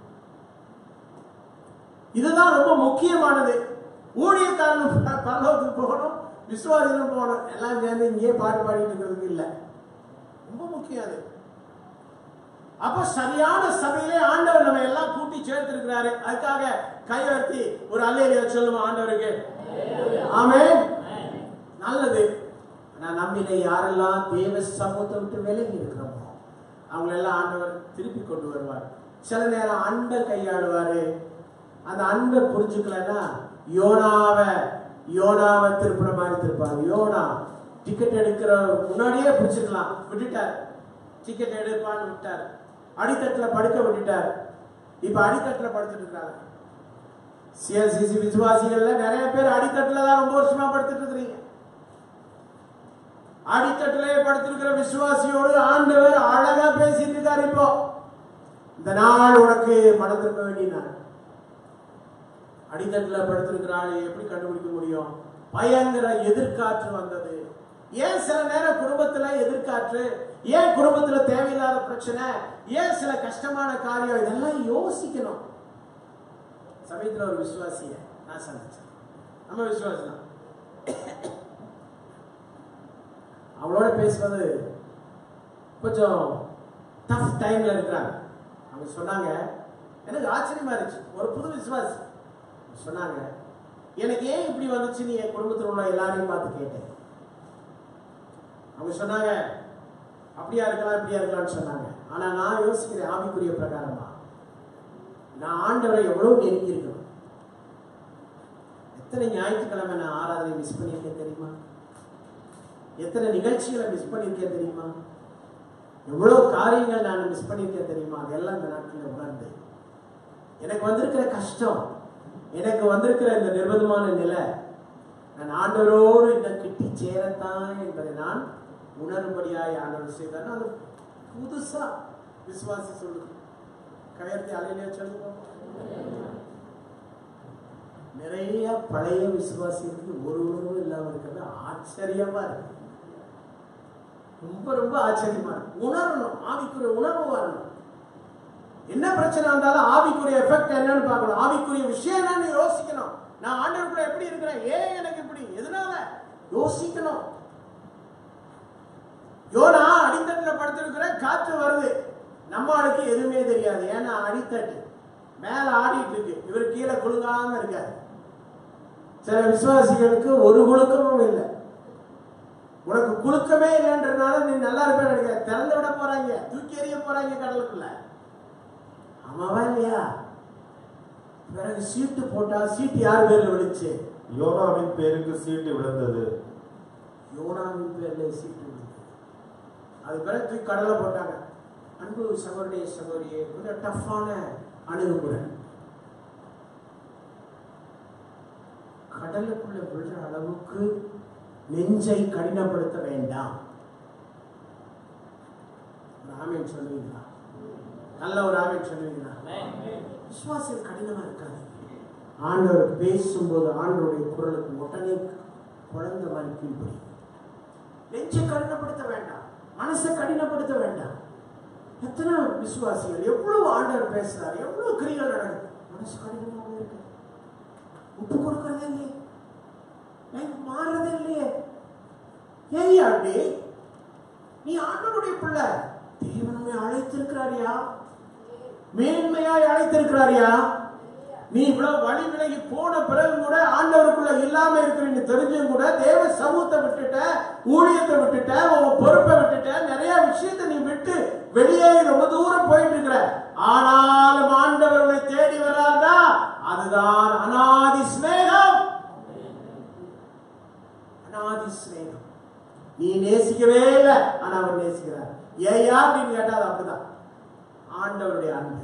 இதுதான் ரொம்ப முக்கியமானது ஊழியக்காரன் ப- பரலோகத்துக்கு போகணும் விசுவாசிகளும் போகணும் எல்லாம் சேர்ந்து இங்கேயே பாட்டு பாடிட்டு இருக்கிறதுக்கு இல்லை ரொம்ப முக்கியம் அது அப்ப சரியான சபையிலே ஆண்டவர் நம்ம எல்லாம் கூட்டி சேர்த்திருக்கிறாரு அதுக்காக கையர்த்தி ஒரு அல்லையில சொல்லுவோம் ஆண்டவருக்கு ஆமென் நல்லது நான் நம்பின யாரெல்லாம் தேவ சமூகத்தை விட்டு விலகி இருக்கிறோமோ அவங்களெல்லாம் ஆண்டவர் திருப்பி கொண்டு வருவார் சில நேரம் அன்பை கையாளுவாரு அந்த அன்பை புரிஞ்சுக்கலன்னா யோனாவை யோனாவை திருப்பின மாதிரி திருப்பாரு யோனா டிக்கெட் எடுக்கிற முன்னாடியே பிடிச்சிக்கலாம் விட்டுட்டார் டிக்கெட் எடுப்பான்னு விட்டார் அடித்தட்டுல படுக்க விட்டுட்டார் இப்ப அடித்தட்டுல படுத்துட்டு இருக்காங்க சிஎஸ்சிசி விசுவாசிகள்ல நிறைய பேர் அடித்தட்டுல தான் ரொம்ப வருஷமா படுத்துட்டு இருக்கிறீங்க அடித்தட்டிலே படுத்திருக்கிற விசுவாசியோடு ஆண்டவர் அழகா பேசிட்டு இருக்காரு இப்போ இந்த நாள் உனக்கு மனம் திரும்ப வேண்டிய நாள் அடித்தட்டுல படுத்திருக்கிற ஆளை எப்படி கண்டுபிடிக்க முடியும் பயங்கர எதிர்காற்று வந்தது ஏன் சில நேரம் குடும்பத்துல எதிர்காற்று ஏன் குடும்பத்துல தேவையில்லாத பிரச்சனை ஏன் சில கஷ்டமான காரியம் இதெல்லாம் யோசிக்கணும் சமயத்துல ஒரு விசுவாசிய நான் சந்திச்சேன் நம்ம விசுவாசி தான் அவளோட பேசுவது கொஞ்சம் டஃப் டைம்ல இருக்கிறாங்க அவங்க சொன்னாங்க எனக்கு ஆச்சரியமா இருந்துச்சு ஒரு புது விசுவாசி சொன்னாங்க எனக்கு ஏன் இப்படி வந்துச்சு நீ என் குடும்பத்தில் உள்ள எல்லாரையும் பார்த்து கேட்டேன் அவங்க சொன்னாங்க அப்படியா இருக்கலாம் இப்படியா இருக்கலாம்னு சொன்னாங்க ஆனா நான் யோசிக்கிறேன் ஆவிக்குரிய பிரகாரமா நான் ஆண்டவரை எவ்வளவு நெருங்கி இருக்கணும் எத்தனை ஞாயிற்றுக்கிழமை நான் ஆராதனை மிஸ் பண்ணியிருக்கேன் தெரியுமா எத்தனை நிகழ்ச்சிகளை மிஸ் பண்ணியிருக்கேன் தெரியுமா எவ்வளவு காரியங்கள் நான் மிஸ் பண்ணியிருக்கேன் தெரியுமா அதெல்லாம் இந்த நாட்களில் உணர்ந்து எனக்கு வந்திருக்கிற கஷ்டம் எனக்கு வந்திருக்கிற இந்த நிர்பந்தமான நிலை நான் ஆண்டவரோடு இன்னும் கிட்டி சேரத்தான் என்பதை நான் உணரும்படியாய் ஆண்டவர் செய்தார் அது புதுசா விசுவாசி சொல்லுது கயர்த்தி அலையிலே சொல்லுங்க நிறைய பழைய விசுவாசிகளுக்கு ஒரு உணர்வும் இல்லாம இருக்கிறது ஆச்சரியமா இருக்கு ரொம்ப ரொம்ப ஆச்சரியமா இருக்கு உணரணும் ஆவிக்குரிய உணர்வு வரணும் என்ன பிரச்சனை வந்தாலும் ஆவிக்குரிய எஃபெக்ட் என்னன்னு பார்க்கணும் ஆவிக்குரிய விஷயம் என்னன்னு யோசிக்கணும் நான் ஆண்டவருக்குள்ள எப்படி இருக்கிறேன் ஏன் எனக்கு இப்படி எதனால யோசிக்கணும் யோனா அடித்தட்டுல படுத்திருக்கிற காற்று வருது நம்ம ஆளுக்கு எதுவுமே தெரியாது ஏன்னா அடித்தட்டு மேல ஆடிட்டு இருக்கு இவர் கீழே குலுங்காம இருக்காரு சில விசுவாசிகளுக்கு ஒரு குலுக்கமும் இல்லை உனக்கு குலுக்கமே இல்லைன்றதுனால நீ நல்லா இருப்பேன்னு நினைக்கிற திறந்து விட போறாங்க தூக்கி எறிய போறாங்க கடலுக்குள்ள ஆமாவா இல்லையா பிறகு சீட்டு போட்டா சீட்டு யார் பேர்ல விழுச்சு யோனாவின் பேருக்கு சீட்டு விழுந்தது யோனாவின் பேர்ல சீட்டு விழுது அது பிறகு தூக்கி கடலை போட்டாங்க அன்பு சகோதரிய சகோதரியே கொஞ்சம் டஃப்பான அணுகுமுறை கடலுக்குள்ள விழுற அளவுக்கு நெஞ்சை கடினப்படுத்த வேண்டாம் ஒரு ஆமீன் சொல்லுவீங்களா நல்ல ஒரு ஆமீன் சொல்லுவீங்களா விசுவாசம் கடினமா இருக்காது ஆண்டவர் பேசும்போது ஆண்டவருடைய குரலுக்கு உடனே குழந்தை மாதிரி கீழ்படி நெஞ்சை கடினப்படுத்த வேண்டாம் மனசை கடினப்படுத்த வேண்டாம் எத்தனை விசுவாசிகள் எவ்வளவு ஆண்டவர் பேசுறாரு எவ்வளவு கிரிகள் நடக்குது மனசு கடினமாக இருக்கு உப்பு கொடுக்கறதே இல்லையே எனக்கு மாறுறதே இல்லையே ஏய் ஆண்டி நீ ஆண்டவருடைய பிள்ளை தேவன் உன்னை அழைத்திருக்கிறாரியா மேன்மையாய் அழைத்திருக்கிறாரியா நீ இவ்வளவு வழி விலகி போன பிறகு கூட ஆண்டவருக்குள்ள இல்லாம இருக்கிறன்னு தெரிஞ்சும் கூட தேவ சமூகத்தை விட்டுட்ட ஊழியத்தை விட்டுட்ட உன் பொறுப்பை விட்டுட்ட நிறைய விஷயத்தை நீ விட்டு வெளியே ரொம்ப தூரம் போயிட்டு இருக்கிற ஆனாலும் ஆண்டவர் உன்னை தேடி வர்றாருன்னா அதுதான் அனாதி சிநேகம் அனாதி சிநேகம் நீ நேசிக்கவே இல்லை ஆனா அவர் நேசிக்கிறார் ஏயா அப்படின்னு கேட்டா அது அப்படிதான் ஆண்டவருடைய அன்பு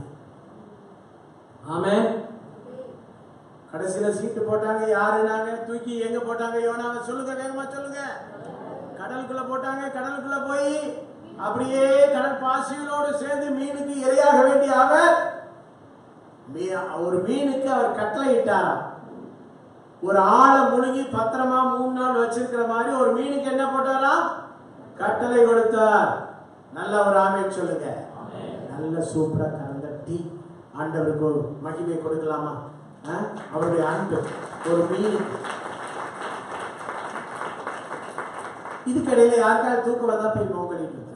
ஆமென் கடைசியில சீட்டு போட்டாங்க யாருனாங்க தூக்கி எங்க போட்டாங்க யோனாவை சொல்லுங்க வேகமா சொல்லுங்க கடலுக்குள்ள போட்டாங்க கடலுக்குள்ள போய் அப்படியே கடல் பாசிகளோடு சேர்ந்து மீனுக்கு இரையாக வேண்டிய அவர் மீ- ஒரு மீனுக்கு அவர் கட்டளை இட்டாராம் ஒரு ஆளை முழுகி பத்திரமா மூணு நாள் வச்சிருக்கிற மாதிரி ஒரு மீனுக்கு என்ன போட்டாராம் கட்டளை கொடுத்தார் நல்ல ஒரு ஆமேன் சொல்லுங்க நல்ல சூப்பரா கலந்த டீ ஆண்டவருக்கு ஒரு மகிமை கொடுக்கலாமா ஆ? அவருடைய அன்பு ஒரு மீன் இதுக்கிடையில யாருக்காவது தூக்கம் வந்தா போய் நோக்கடிட்டு வந்துருங்க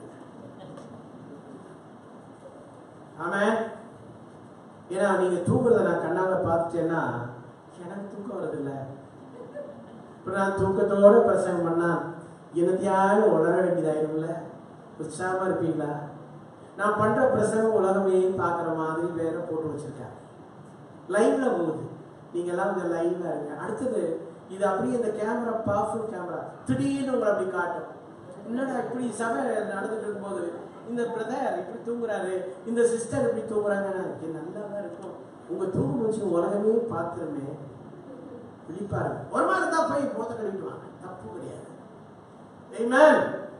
ஆமென் ஏன்னா நீங்க தூங்குறத நான் கண்ணால பார்த்துட்டேன்னா எனக்கு தூக்கம் வருது இல்ல இப்ப நான் தூக்கத்தோட பிரசங்கம் பண்ணா என்னத்தையாவது உணர வேண்டியதாயிரும்ல உற்சாகமா இருப்பீங்களா நான் பண்ற பிரசங்கம் உலகமே பார்க்குற மாதிரி வேற போட்டு வச்சிருக்காங்க லைவ்ல போகுது நீங்க எல்லாம் கொஞ்சம் லைவ்ல இருங்க அடுத்தது இது அப்படியே இந்த கேமரா பவர்ஃபுல் கேமரா திடீர்னு உங்களை அப்படி காட்டும் என்னடா இப்படி சபை நடந்துட்டு இருக்கும்போது இந்த பிரதர் இப்படி தூங்குறாரு இந்த சிஸ்டர் இப்படி தூங்குறாங்கன்னா இது நல்லாதான் இருக்கும் உங்க தூங்கு முடிச்சு உலகமே பார்த்துருமே விழிப்பாருங்க ஒரு மாதிரி தான் போய் போத்த கழிட்டு வாங்க தப்பு கிடையாது Amen.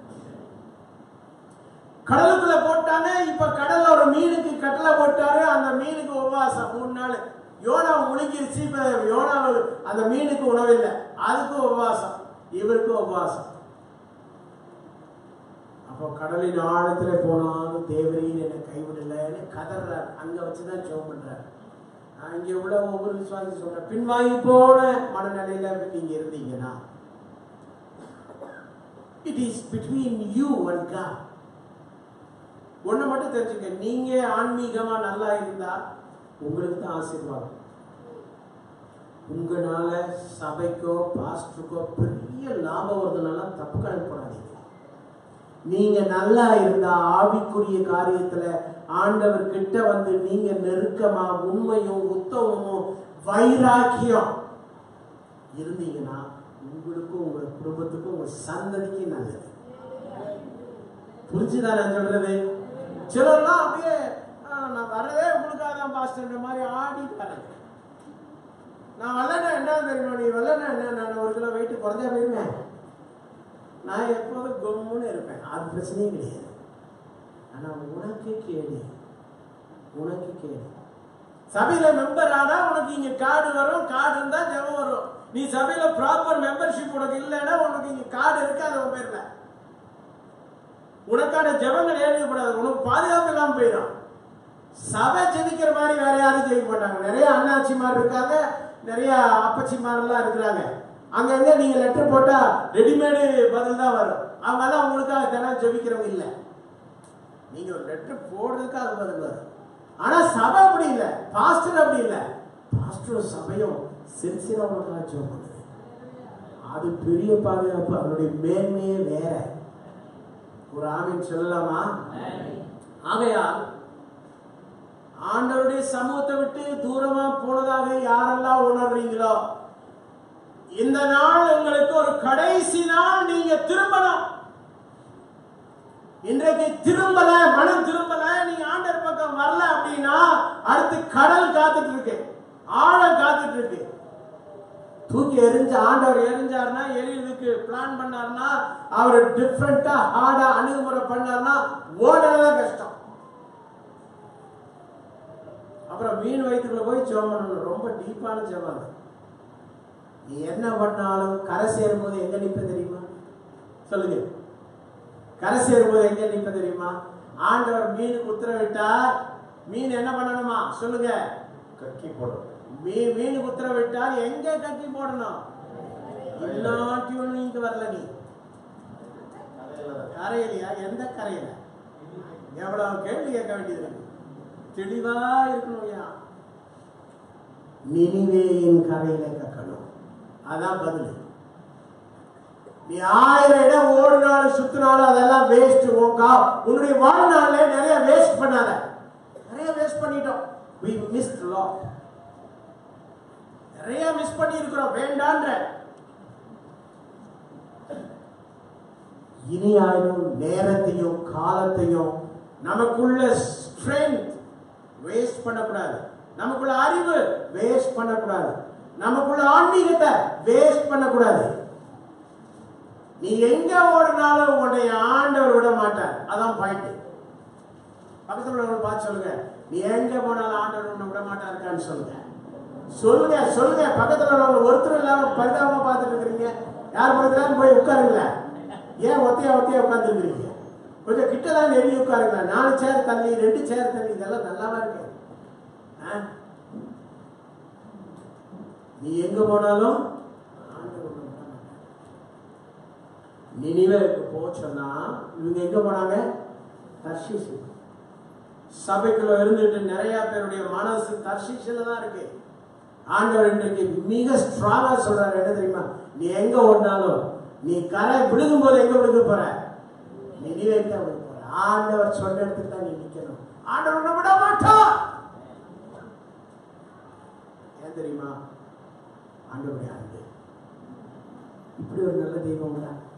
கடலுக்குள்ள போட்டாங்க இப்ப கடல்ல ஒரு மீனுக்கு கட்டளை போட்டாரு அந்த மீனுக்கு உபவாசம் மூணு நாள் யோனா முழுங்கிருச்சு இப்ப யோனா அந்த மீனுக்கு உணவில்லை அதுக்கு உபவாசம் இவருக்கு உபவாசம் அப்போ கடலின் ஆழத்துல போனாலும் தேவரையும் என்னை கைவிடலைன்னு கதறார் அங்க வச்சுதான் ஜெபம் பண்றாரு அங்க உள்ள ஒவ்வொரு விசுவாசி சொல்ற பின்வாங்கி போன மனநிலையில நீங்க இருந்தீங்கன்னா it is between you and God ஒண்ணு மட்டும் தெரிஞ்சுக்க நீங்க ஆன்மீகமா நல்லா இருந்தா உங்களுக்கு தான் ஆசீர்வாதம் உங்களால சபைக்கோ பாஸ்டருக்கோ பெரிய லாபம் வருதுனால தப்பு கணக்கு போடாதீங்க நீங்க நல்லா இருந்தா ஆவிக்குரிய காரியத்துல ஆண்டவர் கிட்ட வந்து நீங்க நெருக்கமா உண்மையும் உத்தமமும் வைராக்கியம் இருந்தீங்கன்னா உங்களுக்கும் உங்க குடும்பத்துக்கும் உங்க சந்ததிக்கு நல்லது புரிஞ்சுதா நான் சொல்றது சிலர்லாம் அப்படியே "ஆ, நான் வரதே உங்களுக்காக தான் பாஸ்டர்ன்ற மாதிரி ஆடிட்டு வரேன் நான் வரலன்னா என்ன தெரியுமா நீ வரலன்னா என்ன நான் ஒரு கிலோ வெயிட் குறைஞ்சா போயிருவேன் நான் எப்போதும் கும்முன்னு இருப்பேன் அது பிரச்சனையே கிடையாது ஆனா உனக்கு கேடு உனக்கு கேடு சபையில மெம்பர் ஆனா உனக்கு இங்க கார்டு வரும் கார்டு இருந்தா ஜெபம் வரும் நீ சபையில ப்ராப்பர் மெம்பர்ஷிப் உனக்கு இல்லைன்னா உனக்கு இங்க கார்டு இருக்காது உன் பேர்ல உனக்கான ஜெபங்கள் எழுதப்படாது உனக்கு பாதுகாப்பு இல்லாம போயிடும் சபை ஜெபிக்கிற மாதிரி வேற யாரும் ஜெபிக்க மாட்டாங்க நிறைய அண்ணாச்சிமார் இருக்காங்க நிறைய அப்பச்சிமாரெல்லாம் இருக்கிறாங்க அங்கங்க நீங்க லெட்டர் போட்டா ரெடிமேடு பதில் தான் வரும் அவங்க எல்லாம் உங்களுக்காக தினம் ஜெபிக்கிறவங்க இல்லை நீங்க ஒரு லெட்டர் போடுறதுக்கு அது பதில் வரும் ஆனா சபை அப்படி இல்லை பாஸ்டர் அப்படி இல்லை பாஸ்டர் சபையும் சின்சியராக ஜெபம் பண்ணுது அது பெரிய பாதுகாப்பு அதனுடைய மேன்மையே வேற ஒரு ஆமீன் சொல்லலாமா ஆகையால் ஆண்டவருடைய சமூகத்தை விட்டு தூரமா போனதாக யாரெல்லாம் உணர்றீங்களோ இந்த நாள் உங்களுக்கு ஒரு கடைசி நாள் நீங்க திரும்பணும் இன்றைக்கு திரும்பல மனம் திரும்பல நீங்க ஆண்டவர் பக்கம் வரல அப்படின்னா அடுத்து கடல் காத்துட்டு இருக்கு ஆழம் காத்துட்டு இருக்கு தூக்கி எரிஞ்சு ஆண்டவர் எரிஞ்சாருன்னா எரியுதுக்கு பிளான் பண்ணாருன்னா அவர் டிஃப்ரெண்டா ஹார்டா அணுகுமுறை பண்ணாருன்னா ஓடலாம் கஷ்டம் அப்புறம் மீன் வயிற்றுக்குள்ள போய் ஜெபம் பண்ணணும் ரொம்ப டீப்பான ஜெபம் அது. நீ என்ன பண்ணாலும் கரை சேரும்போது எங்க நிப்ப தெரியுமா சொல்லுங்க கரை சேரும்போது எங்க நிப்ப தெரியுமா ஆண்டவர் மீனுக்கு உத்தரவிட்டார் மீன் என்ன பண்ணணுமா சொல்லுங்க கக்கி போடும் மீ மீனுக்கு உத்தரவிட்டால் எங்க கட்டி போடணும் இல்லாட்டியும் நீங்க வரல நீ கரையிலையா எந்த கரையில எவ்வளவு கேள்வி கேட்க வேண்டியது இருக்கு தெளிவா இருக்கணும்யா நினிவேயின் கரையில கக்கணும் அதான் பதில் நீ ஆயிரம் இடம் ஓடினாலும் சுத்தினாலும் அதெல்லாம் வேஸ்ட் உங்கா உன்னுடைய வாழ்நாள்ல நிறைய வேஸ்ட் பண்ணாத நிறைய வேஸ்ட் பண்ணிட்டோம் we missed a lot நிறைய மிஸ் பண்ணி இருக்கிறோம் வேண்டான்ற இனி ஆயினும் நேரத்தையும் காலத்தையும் நமக்குள்ள ஸ்ட்ரென்த் வேஸ்ட் பண்ணக்கூடாது நமக்குள்ள அறிவு வேஸ்ட் பண்ணக்கூடாது நமக்குள்ள ஆன்மீகத்தை வேஸ்ட் பண்ணக்கூடாது நீ எங்க ஓடினாலும் உன்னை ஆண்டவர் விட மாட்டார் அதான் பாயிண்ட் பக்கத்துல உள்ளவங்க பார்த்து சொல்லுங்க நீ எங்க போனாலும் ஆண்டவர் உன்னை விட மாட்டாருக்கான்னு சொல்லுங்க சொல்லுங்க சொல்லுங்க பக்கத்துல உள்ளவங்க ஒருத்தர் இல்லாம பரிதாபமா பார்த்துட்டு இருக்கிறீங்க யார் பக்கத்துல போய் உட்காருங்களேன் ஏன் ஒத்தையா ஒத்தையா உட்கார்ந்துருக்கிறீங்க கொஞ்சம் கிட்ட தான் நெருங்கி உட்காருங்களேன் நாலு சேர் தள்ளி ரெண்டு சேர் தள்ளி இதெல்லாம் நல்லாவா இருக்கு ஆ? நீ எங்க போனாலும் ஆண்டவர் உன்னை விட மாட்டார். நினிவேக்கு போக சொன்னா இவங்க எங்க போனாங்க தர்ஷீசு சபைக்குள்ள இருந்துட்டு நிறைய பேருடைய மனசு தர்ஷீசில தான் இருக்கு ஆண்டவர் இன்றைக்கு மிக ஸ்ட்ராங்கா சொல்றாரு என்ன தெரியுமா நீ எங்க ஓடினாலும் நீ கரை விழுகும் போது எங்க விழுக போற நீ நினைவுக்கு தான் விழுக போற ஆண்டவர் சொன்ன இடத்துக்கு தான் நீ நிக்கணும் ஆண்டவர் உன்னை விட மாட்டான் தெரியுமா ஆண்டவருடைய அன்பு இப்படி ஒரு நல்ல தெய்வம் உண்டா